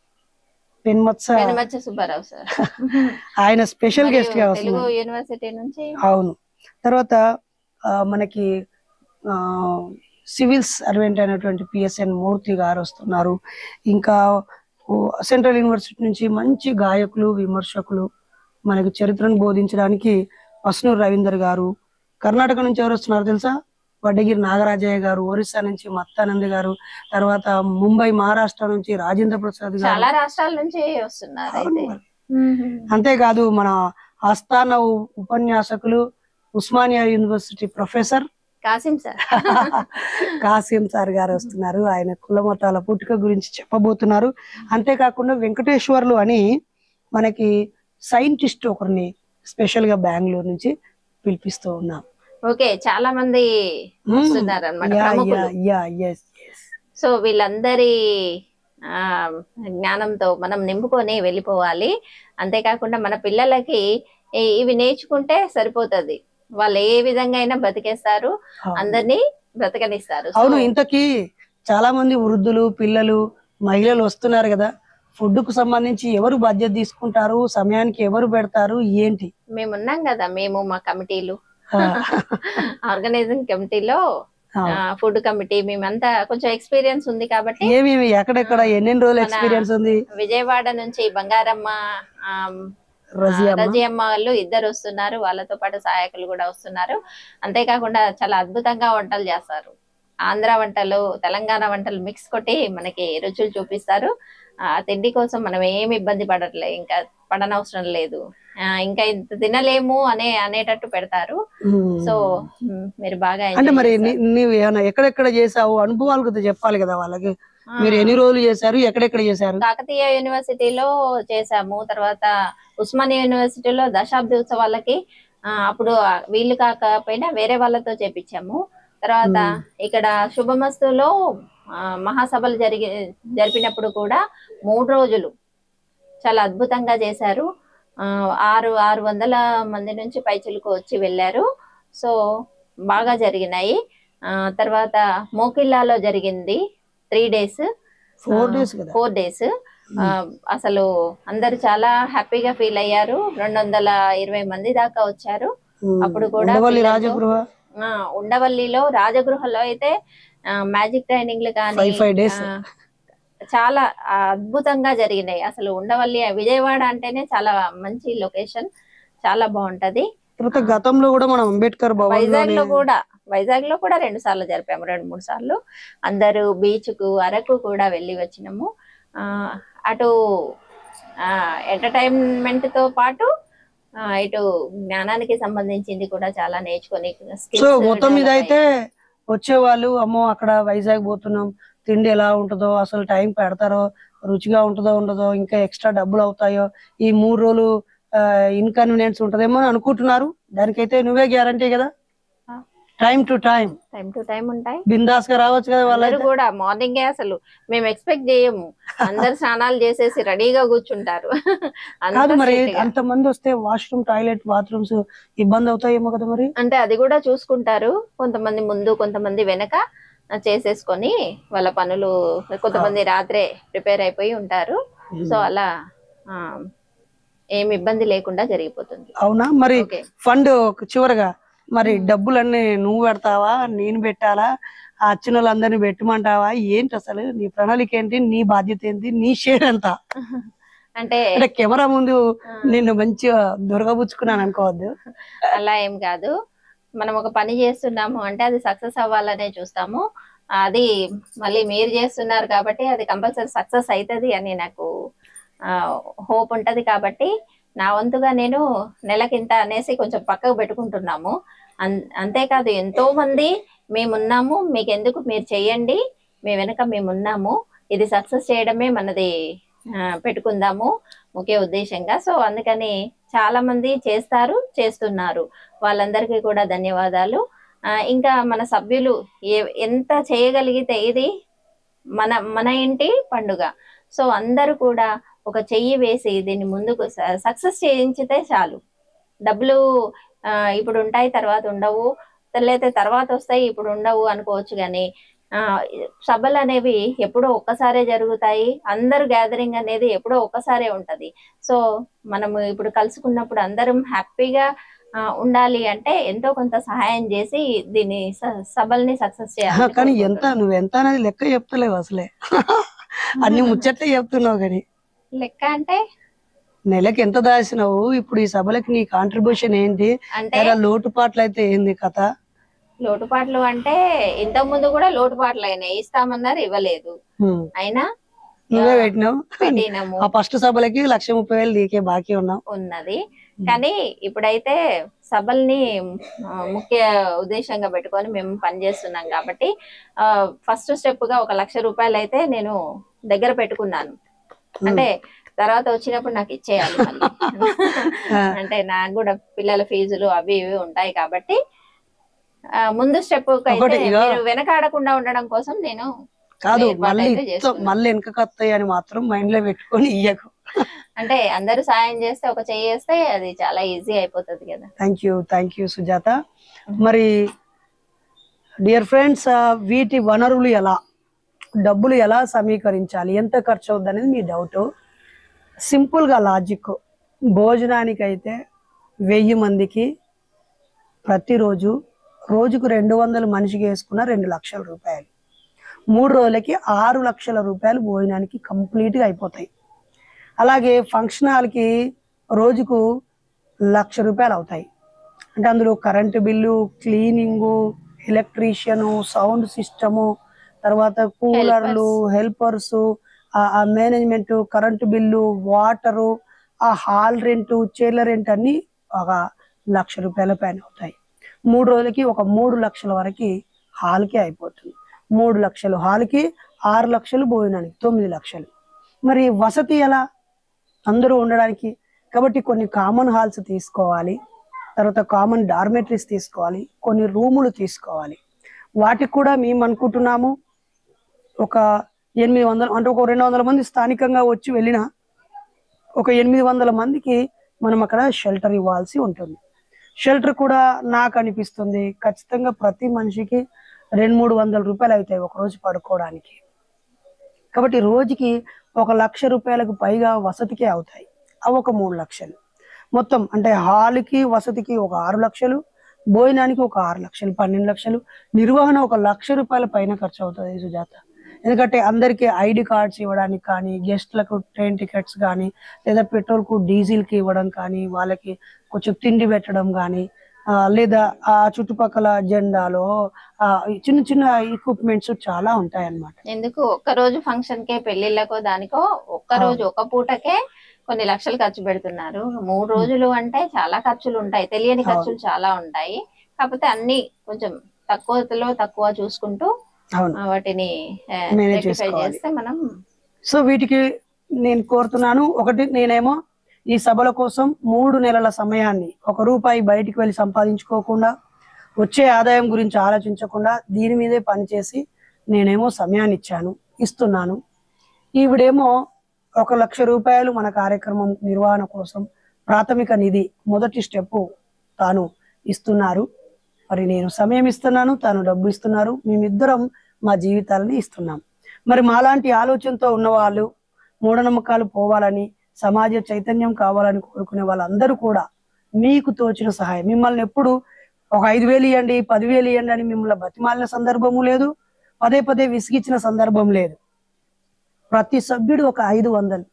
పెన్మత్స పెనుమచ్చ సుబ్బారావు సార్ ఆయన స్పెషల్ మరియు గెస్ట్ గా తెలుగు వస్తున్నారు యూనివర్సిటీ నుంచి అవును తర్వాత ఆ, మనకి ఆ, సివిల్ సర్వెంట్ అయినటువంటి పిఎస్ఎన్ మూర్తి గారు వస్తున్నారు ఇంకా ఓ సెంట్రల్ యూనివర్సిటీ నుంచి మంచి గాయకులు విమర్శకులు మనకి చరిత్రను బోధించడానికి అస్నూర్ రవీందర్ గారు కర్ణాటక నుంచి ఎవరు వస్తున్నారు తెలుసా వడ్డగిరి నాగరాజయ్య గారు ఒరిస్సా నుంచి మత్తానంద్ గారు తర్వాత ముంబై మహారాష్ట్ర నుంచి రాజేంద్ర ప్రసాద్ గారు చాలా రాష్ట్రాల నుంచి వస్తున్నారు అయితే అంతేకాదు మన ఆస్థాన ఉ- ఉపన్యాసకులు Osmania university professor Kasim sir Kasim sir గారు వస్తున్నారు ఆయన కుల మతాల పుట్టుక గురించి చెప్పబోతున్నారు అంతేకాకుండా వెంకటేశ్వర్లు అని మనకి సైంటిస్ట్ ఒకరిని స్పెషల్ గా బెంగళూరు నుంచి పిలిపిస్తూ ఉన్నాం ఓకే చాలా మంది వస్తున్నారు అనమాట యా, ప్రముఖులు yeah, yeah, yes, yes. So వీళ్ళందరి ఆ, జ్ఞానంతో మనం నింపుకొని వెళ్ళిపోవాలి అంతేకాకుండా మన పిల్లలకి ఈ- ఇవి నేర్చుకుంటే సరిపోతది వాళ్ళు ఏ విధంగా అయినా బతికేస్తారు అవును. అందరినీ బ్రతకనిస్తారు సో అవును ఇంతకీ చాలా మంది వృద్ధులు పిల్లలు మహిళలు వస్తున్నారు కదా ఫుడ్ కు సంబంధించి ఎవరు బాధ్యత తీసుకుంటారు సమయానికి ఎవరు పెడతారు ఏంటి మేము ఉన్నాం కదా మేము మా కమిటీలు ఆ, ఆర్గనైజింగ్ కమిటీలో ఆ. ఫుడ్ కమిటీ మేమంతా కొంచెం ఎక్స్పీరియన్స్ ఉంది కాబట్టి ఏమేమి ఎక్కడెక్కడ ఎన్నెన్ని రోజులు మన- ఎక్స్పీరియన్స్ ఉంది విజయవాడ నుంచి బంగారమ్మ ఆమ్, రజియమ్మ రజియమ్మ వాళ్ళు ఇద్దరు వస్తున్నారు వాళ్ళతో పాటు సహాయకులు కూడా వస్తున్నారు అంతేకాకుండా చాలా అద్భుతంగా వంటలు చేస్తారు ఆంధ్ర వంటలు తెలంగాణ వంటలు మిక్స్ కొట్టి మనకి రుచులు చూపిస్తారు ఆ తిండి కోసం మనం ఏమి ఇబ్బంది పడట్లే ఇంకా పడనవసరం లేదు ఆ, ఇంకా ఇంత తినలేము అనే అనేటట్టు పెడతారు ఉమ్. సో మ్, మీరు బాగా అంటే enjoy మరి చేస్తారు. నీ- నీవు ఏమైనా ఎక్కడెక్కడ చేసావు అనుభవాలు కదా చెప్పాలి కదా వాళ్ళకి ఆ, మీరు ఎన్ని రోజులు చేశారు ఎక్కడెక్కడ చేశారు కాకతీయ యూనివర్సిటీలో చేశాము తర్వాత ఉస్మానియా యూనివర్సిటీలో దశాబ్ది ఉత్సవాలకి ఆ, అప్పుడు వీళ్ళు కాకపోయినా వేరే వాళ్ళతో చేపించాము తర్వాత మ్మ్. ఇక్కడ శుభమస్తులో ఆ, మహాసభలు జరిగి జరిపినప్పుడు కూడా మూడు రోజులు చాలా అద్భుతంగా చేశారు ఆ, ఆరు ఆరు వందల మంది నుంచి పైచులకు వచ్చి వెళ్ళారు సో బాగా జరిగినాయి ఆ, తర్వాత మోకిల్లాలో జరిగింది త్రీ డేస్ ఫోర్ డేస్ కదా ఫోర్ డేస్ అసలు అందరు చాలా హ్యాపీగా ఫీల్ అయ్యారు రెండు వందల ఇరవై మంది దాకా వచ్చారు ఉమ్. అప్పుడు కూడా ఉండవల్లి పిల్లలతో- రాజగృహ ఆ, ఉండవల్లిలో రాజగృహలో అయితే మ్యాజిక్ ట్రైనింగ్లు కానీ Five, five days. ఆ, చాలా ఆ, అద్భుతంగా జరిగినాయి అసలు ఉండవల్లి విజయవాడ అంటేనే చాలా మంచి లొకేషన్ చాలా బాగుంటది తర్వాత గతంలో కూడా మనం అంబేద్కర్ భవన్ వైజాగ్ లో లోనే కూడా వైజాగ్ లో కూడా రెండు సార్లు జరిపాము రెండు మూడు సార్లు అందరూ బీచ్ కు అరకు కూడా వెళ్ళి వచ్చినాము ఆ, అటు ఎంటర్టైన్మెంట్ తో పాటు ఆ, ఇటు జ్ఞానానికి సంబంధించింది కూడా చాలా నేర్చుకొని skills సో మొత్తం మీద develop అయితే వచ్చేవాళ్ళు అమ్మో అక్కడ వైజాగ్ పోతున్నాం తిండి ఎలా ఉంటుందో అసలు టైం పెడతారో రుచిగా ఉంటుందో ఉండదో ఇంకా ఎక్స్ట్రా డబ్బులు అవుతాయో ఈ మూడు రోజులు ఇన్కన్వీనియన్స్ ఉంటదేమో అని అనుకుంటున్నారు దానికైతే నువ్వే గ్యారంటీ కదా ఆ. Time to time time to time ఉంటాయి బిందాస్ గా రావచ్చు కదా అందరూ వాళ్ళైతే కూడా మార్నింగ్ అసలు మేము ఎక్స్పెక్ట్ చేయము అందరు స్నానాలు చేసేసి రెడీగా కూర్చుంటారు అంత కాదు మరి strict గా. అంత మంది వస్తే వాష్రూమ్ టాయిలెట్ బాత్రూమ్స్ ఇబ్బంది అవుతాయేమో కదా మరి అంటే అది కూడా చూసుకుంటారు కొంతమంది ముందు కొంతమంది వెనక ఆ, చేసేసుకొని వాళ్ళ పనులు కొంతమంది రాత్రే ప్రిపేర్ అయిపోయి ఉంటారు సో అలా ఆ, ఏం ఇబ్బంది లేకుండా జరిగిపోతుంది అవునా మరి ఓకే ఫండ్ చివరగా మరి డబ్బులన్నీ నువ్వు పెడతావా నేను పెట్టాలా ఆ వచ్చిన వాళ్ళందరినీ పెట్టమంటావా ఏంటి అసలు నీ ప్రణాళిక ఏంటి నీ బాధ్యత ఏంటి నీ షేర్ ఎంత అంటే అంటే కెమెరా ముందు ఆ, నిన్ను మంచిగా దొరకబుచ్చుకున్నాను అనుకోవద్దు అలా ఏం కాదు మనం ఒక పని చేస్తున్నాము అంటే అది సక్సెస్ అవ్వాలనే చూస్తాము అది మళ్ళీ మీరు చేస్తున్నారు కాబట్టి అది కంపల్సరీ సక్సెస్ అవుతుంది అని నాకు హోప్ ఉంటది కాబట్టి నా వంతుగా నేను నెలకింత అనేసి కొంచెం పక్కకు పెట్టుకుంటున్నాము అన్- అంతేకాదు ఎంతో మంది మేమున్నాము మీకు ఎందుకు మీరు చెయ్యండి మీ వెనక మేమున్నాము ఇది సక్సెస్ చేయడమే మనది ఆ, పెట్టుకుందాము ముఖ్య ఉద్దేశంగా సో అందుకని చాలా మంది చేస్తారు చేస్తున్నారు వాళ్ళందరికీ కూడా ధన్యవాదాలు ఆ, ఇంకా మన సభ్యులు ఏ- ఎంత చేయగలిగితే ఇది మన మన ఇంటి పండుగ సో అందరూ కూడా ఒక చెయ్యి వేసి దీన్ని ముందుకు సక్సెస్ చేయించితే చాలు డబ్బులు ఆ, ఇప్పుడు ఉంటాయి తర్వాత ఉండవు లేకపోతే తర్వాత వస్తాయి ఇప్పుడు ఉండవు అనుకోవచ్చు కానీ ఆ, సభలు అనేవి ఎప్పుడో ఒక్కసారే జరుగుతాయి అందరు గ్యాదరింగ్ అనేది ఎప్పుడో ఒక్కసారే ఉంటది సో మనము ఇప్పుడు కలుసుకున్నప్పుడు అందరం హ్యాపీగా ఆ, ఉండాలి అంటే ఎంతో కొంత సహాయం చేసి దీన్ని స- సభల్ని సక్సెస్ ఆహా, చేయాలి కానీ ఎంత నువ్వు ఎంత అనేది లెక్క చెప్తలేవు అసలే అన్ని ముచ్చట్లే చెప్తున్నావు కానీ లెక్క అంటే నెలకి ఎంత దాచినావు ఇప్పుడు ఈ సభలకి నీ కాంట్రిబ్యూషన్ ఏంటి అంటే లేదా లోటుపాట్లు అయితే ఏంది కథ లోటుపాట్లు అంటే ఇంతకు ముందు కూడా లోటుపాట్లు అయినాయి ఇస్తామన్నారు ఇవ్వలేదు హ్మ్. అయినా నువ్వే పెట్టినావు పెట్టినాము ఆ ఫస్ట్ సభలకి లక్ష ముప్పై వేలు నీకే బాకీ ఉన్నావు ఉన్నది కానీ ఇప్పుడైతే సభల్ని ఆ, ముఖ్య ఉద్దేశంగా పెట్టుకొని మేము పనిచేస్తున్నాం కాబట్టి ఫస్ట్ స్టెప్ గా ఒక లక్ష రూపాయలు అయితే నేను దగ్గర పెట్టుకున్నాను అంటే తర్వాత వచ్చినప్పుడు నాకు ఇచ్చేయాలి మళ్ళీ. అంటే నాకు కూడా పిల్లల ఫీజులు అవి ఇవి ఉంటాయి కాబట్టి ఆ, ముందు స్టెప్ అయితే ఒకటి ఇగో. మీరు వెనకాడకుండా ఉండడం కోసం నేను కాదు ఏర్పాటు మళ్ళీ అయితే ఇత్తం- చేస్తున్నాం. మళ్ళీ వెనక కత్తాయి అని మాత్రం మైండ్ లో పెట్టుకొని ఇయ్యకు అంటే అందరూ సాయం చేస్తే ఒక చెయ్యి వేస్తే అది చాలా ఈజీ అయిపోతుంది కదా thank you thank you Sujatha మరి డియర్ ఫ్రెండ్స్ వీటి వనరులు ఎలా డబ్బులు ఎలా సమీకరించాలి ఎంత ఖర్చు అవుద్ది అనేది మీ డౌట్ సింపుల్గా లాజిక్ భోజనానికి అయితే వెయ్యి మందికి ప్రతిరోజు రోజుకు రెండు వందల మనిషికి వేసుకున్న రెండు లక్షల రూపాయలు మూడు రోజులకి ఆరు లక్షల రూపాయలు భోజనానికి కంప్లీట్గా అయిపోతాయి అలాగే ఫంక్షన్ హాల్కి రోజుకు లక్ష రూపాయలు అవుతాయి అంటే అందులో current bill cleaning electrician sound system తర్వాత కూలర్లు హెల్పర్స్ ఆ మేనేజ్మెంట్ కరెంటు బిల్లు వాటరు ఆ హాల్ రెంట్ చైర్ల రెంట్ అన్ని ఒక లక్ష రూపాయల పైన అవుతాయి మూడు రోజులకి ఒక మూడు లక్షల వరకు హాల్కి అయిపోతుంది మూడు లక్షలు హాల్కి ఆరు లక్షలు భోజనానికి తొమ్మిది లక్షలు మరి వసతి ఎలా అందరూ ఉండడానికి కాబట్టి కొన్ని కామన్ హాల్స్ తీసుకోవాలి తర్వాత కామన్ డార్మెటరీస్ తీసుకోవాలి కొన్ని రూములు తీసుకోవాలి వాటికి కూడా మేము అనుకుంటున్నాము ఒక ఎనిమిది వందలు అంటే ఒక రెండు వందల మంది స్థానికంగా వచ్చి వెళ్ళిన ఒక ఎనిమిది వందల మందికి మనం అక్కడ షెల్టర్ ఇవ్వాల్సి ఉంటుంది షెల్టర్ కూడా నాకు అనిపిస్తుంది ఖచ్చితంగా ప్రతి మనిషికి రెండు మూడు వందల రూపాయలు అవుతాయి ఒక రోజు పడుకోవడానికి కాబట్టి రోజుకి ఒక లక్ష రూపాయలకు పైగా వసతికే అవుతాయి అవి ఒక మూడు లక్షలు మొత్తం అంటే హాల్కి వసతికి ఒక ఆరు లక్షలు భోజనానికి ఒక ఆరు లక్షలు పన్నెండు లక్షలు నిర్వహణ ఒక లక్ష రూపాయల పైన ఖర్చు అవుతుంది సుజాత ఎందుకంటే అందరికీ ఐడి కార్డ్స్ ఇవ్వడానికి కానీ గెస్ట్లకు ట్రైన్ టికెట్స్ కానీ లేదా పెట్రోల్కు డీజిల్కి ఇవ్వడం కానీ వాళ్ళకి కొంచెం తిండి పెట్టడం కానీ ఆ, లేదా ఆ చుట్టుపక్కల జెండాలో ఆ, చిన్న చిన్న ఎక్విప్మెంట్స్ చాలా ఉంటాయి అన్నమాట ఎందుకు ఒక్క రోజు ఫంక్షన్ కే పెళ్లిళ్ళకో దానికో ఒక్క రోజు ఒక పూటకే కొన్ని లక్షలు ఖర్చు పెడుతున్నారు మూడు రోజులు అంటే చాలా ఖర్చులు ఉంటాయి తెలియని ఖర్చులు చాలా ఉంటాయి కాకపోతే అన్ని కొంచెం తక్కువలో తక్కువ చూసుకుంటూ అవును ఆ, వాటిని Manage రెక్టిఫై చేసుకోవాలి. చేస్తే మనం సో వీటికి నేను కోరుతున్నాను ఒకటి నేనేమో ఈ సభల కోసం మూడు నెలల సమయాన్ని ఒక రూపాయి బయటికి వెళ్ళి సంపాదించుకోకుండా వచ్చే ఆదాయం గురించి ఆలోచించకుండా దీని మీదే పనిచేసి నేనేమో సమయాన్ని ఇచ్చాను ఇస్తున్నాను ఈవిడేమో ఒక లక్ష రూపాయలు మన కార్యక్రమం నిర్వహణ కోసం ప్రాథమిక నిధి మొదటి స్టెప్ తాను ఇస్తున్నారు మరి నేను సమయం ఇస్తున్నాను తాను డబ్బు ఇస్తున్నారు మేమిద్దరం మా జీవితాలని ఇస్తున్నాం మరి మాలాంటి ఆలోచనతో ఉన్న వాళ్ళు మూఢనమ్మకాలు పోవాలని సమాజ చైతన్యం కావాలని కోరుకునే వాళ్ళందరూ కూడా మీకు తోచిన సహాయం మిమ్మల్ని ఎప్పుడు ఒక ఐదు వేలు ఇవ్వండి పదివేలు ఇవ్వండి అని మిమ్మల్ని బతిమాలిన సందర్భము లేదు పదే పదే విసిగించిన సందర్భం లేదు ప్రతి సభ్యుడు ఒక ఐదు వందలు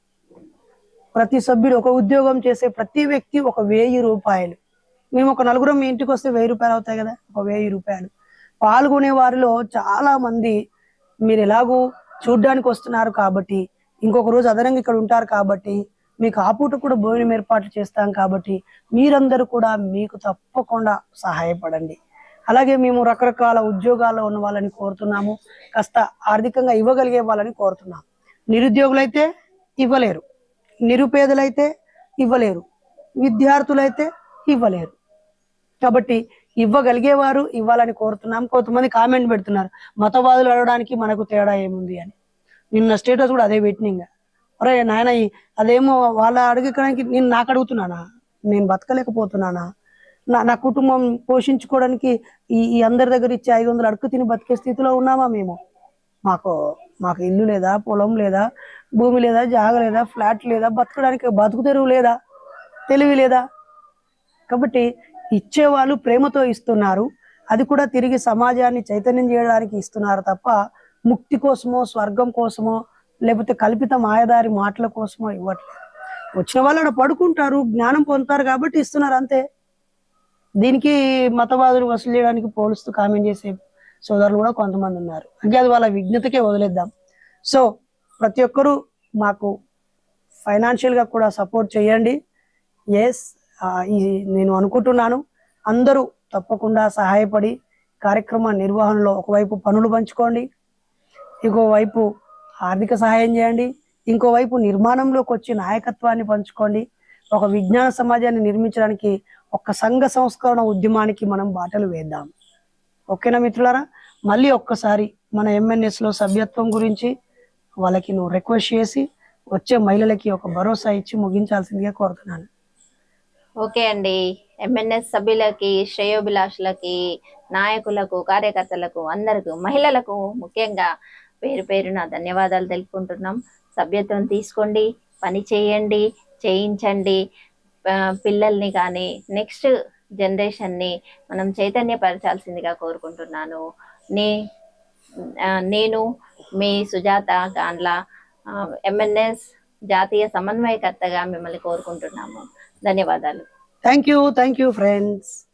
ప్రతి సభ్యుడు ఒక ఉద్యోగం చేసే ప్రతి వ్యక్తి ఒక వెయ్యి రూపాయలు మేము ఒక నలుగురం మీ ఇంటికి వస్తే వెయ్యి రూపాయలు అవుతాయి కదా ఒక వెయ్యి రూపాయలు పాల్గొనే వారిలో చాలా మంది మీరు ఎలాగూ చూడ్డానికి వస్తున్నారు కాబట్టి ఇంకొక రోజు అదనంగా ఇక్కడ ఉంటారు కాబట్టి మీకు ఆ పూట కూడా భోజనం ఏర్పాట్లు చేస్తాం కాబట్టి మీరందరూ కూడా మీకు తప్పకుండా సహాయపడండి అలాగే మేము రకరకాల ఉద్యోగాల్లో ఉన్న వాళ్ళని కోరుతున్నాము కాస్త ఆర్థికంగా ఇవ్వగలిగే వాళ్ళని కోరుతున్నాం నిరుద్యోగులైతే ఇవ్వలేరు నిరుపేదలైతే ఇవ్వలేరు విద్యార్థులైతే ఇవ్వలేరు కాబట్టి ఇవ్వగలిగేవారు ఇవ్వాలని కోరుతున్నాం కొంతమంది కామెంట్ పెడుతున్నారు మతవాదులు అడగడానికి మనకు తేడా ఏముంది అని నిన్న స్టేటస్ కూడా అదే పెట్టిన ఇంకా అరే నాయన ఈ- అదేమో వాళ్ళ అడగడానికి నేను నాకు అడుగుతున్నానా నేను బతకలేకపోతున్నానా నా నా కుటుంబం పోషించుకోవడానికి ఈ ఈ అందరి దగ్గర ఇచ్చే ఐదు వందలు అడుగు తిని బతికే స్థితిలో ఉన్నామా మేము మాకు మాకు ఇల్లు లేదా పొలం లేదా భూమి లేదా జాగ లేదా ఫ్లాట్ లేదా బతకడానికి బతుకు తెరువు లేదా తెలివి లేదా కాబట్టి ఇచ్చేవాళ్ళు ప్రేమతో ఇస్తున్నారు అది కూడా తిరిగి సమాజాన్ని చైతన్యం చేయడానికి ఇస్తున్నారు తప్ప ముక్తి కోసమో స్వర్గం కోసమో లేకపోతే కల్పిత మాయదారి మాటల కోసమో ఇవ్వట్లేదు వచ్చిన వాళ్ళు ఆడ పడుకుంటారు జ్ఞానం పొందుతారు కాబట్టి ఇస్తున్నారు అంతే దీనికి మతవాదులు వసూలు చేయడానికి పోలుస్తూ కామెంట్ చేసే సోదరులు కూడా కొంతమంది ఉన్నారు అంటే అది వాళ్ళ విజ్ఞతకే వదిలేద్దాం సో ప్రతి ఒక్కరూ మాకు ఫైనాన్షియల్ గా కూడా సపోర్ట్ చేయండి ఎస్ ఇది నేను అనుకుంటున్నాను అందరూ తప్పకుండా సహాయపడి కార్యక్రమ నిర్వహణలో ఒకవైపు పనులు పంచుకోండి ఇంకోవైపు ఆర్థిక సహాయం చేయండి ఇంకోవైపు నిర్మాణంలోకి వచ్చి నాయకత్వాన్ని పంచుకోండి ఒక విజ్ఞాన సమాజాన్ని నిర్మించడానికి ఒక సంఘ సంస్కరణ ఉద్యమానికి మనం బాటలు వేద్దాం ఓకేనా మిత్రులారా మళ్ళీ ఒక్కసారి మన ఎంఎన్ఎస్ లో సభ్యత్వం గురించి వాళ్ళకి నువ్వు రిక్వెస్ట్ చేసి వచ్చే మహిళలకి ఒక భరోసా ఇచ్చి ముగించాల్సిందిగా కోరుతున్నాను ఓకే అండి ఎంఎన్ఎస్ సభ్యులకి శ్రేయోభిలాషులకి నాయకులకు కార్యకర్తలకు అందరకు మహిళలకు ముఖ్యంగా పేరు పేరున ధన్యవాదాలు తెలుపుకుంటున్నాం సభ్యత్వం తీసుకోండి పని చేయండి చేయించండి ఆ, పిల్లల్ని కానీ నెక్స్ట్ జనరేషన్ని మనం చైతన్యపరచాల్సిందిగా కోరుకుంటున్నాను నే ఆ, నేను మీ సుజాత గాండ్ల ఎంఎన్ఎస్ జాతీయ సమన్వయకర్తగా మిమ్మల్ని కోరుకుంటున్నాము ధన్యవాదాలు thank you thank you friends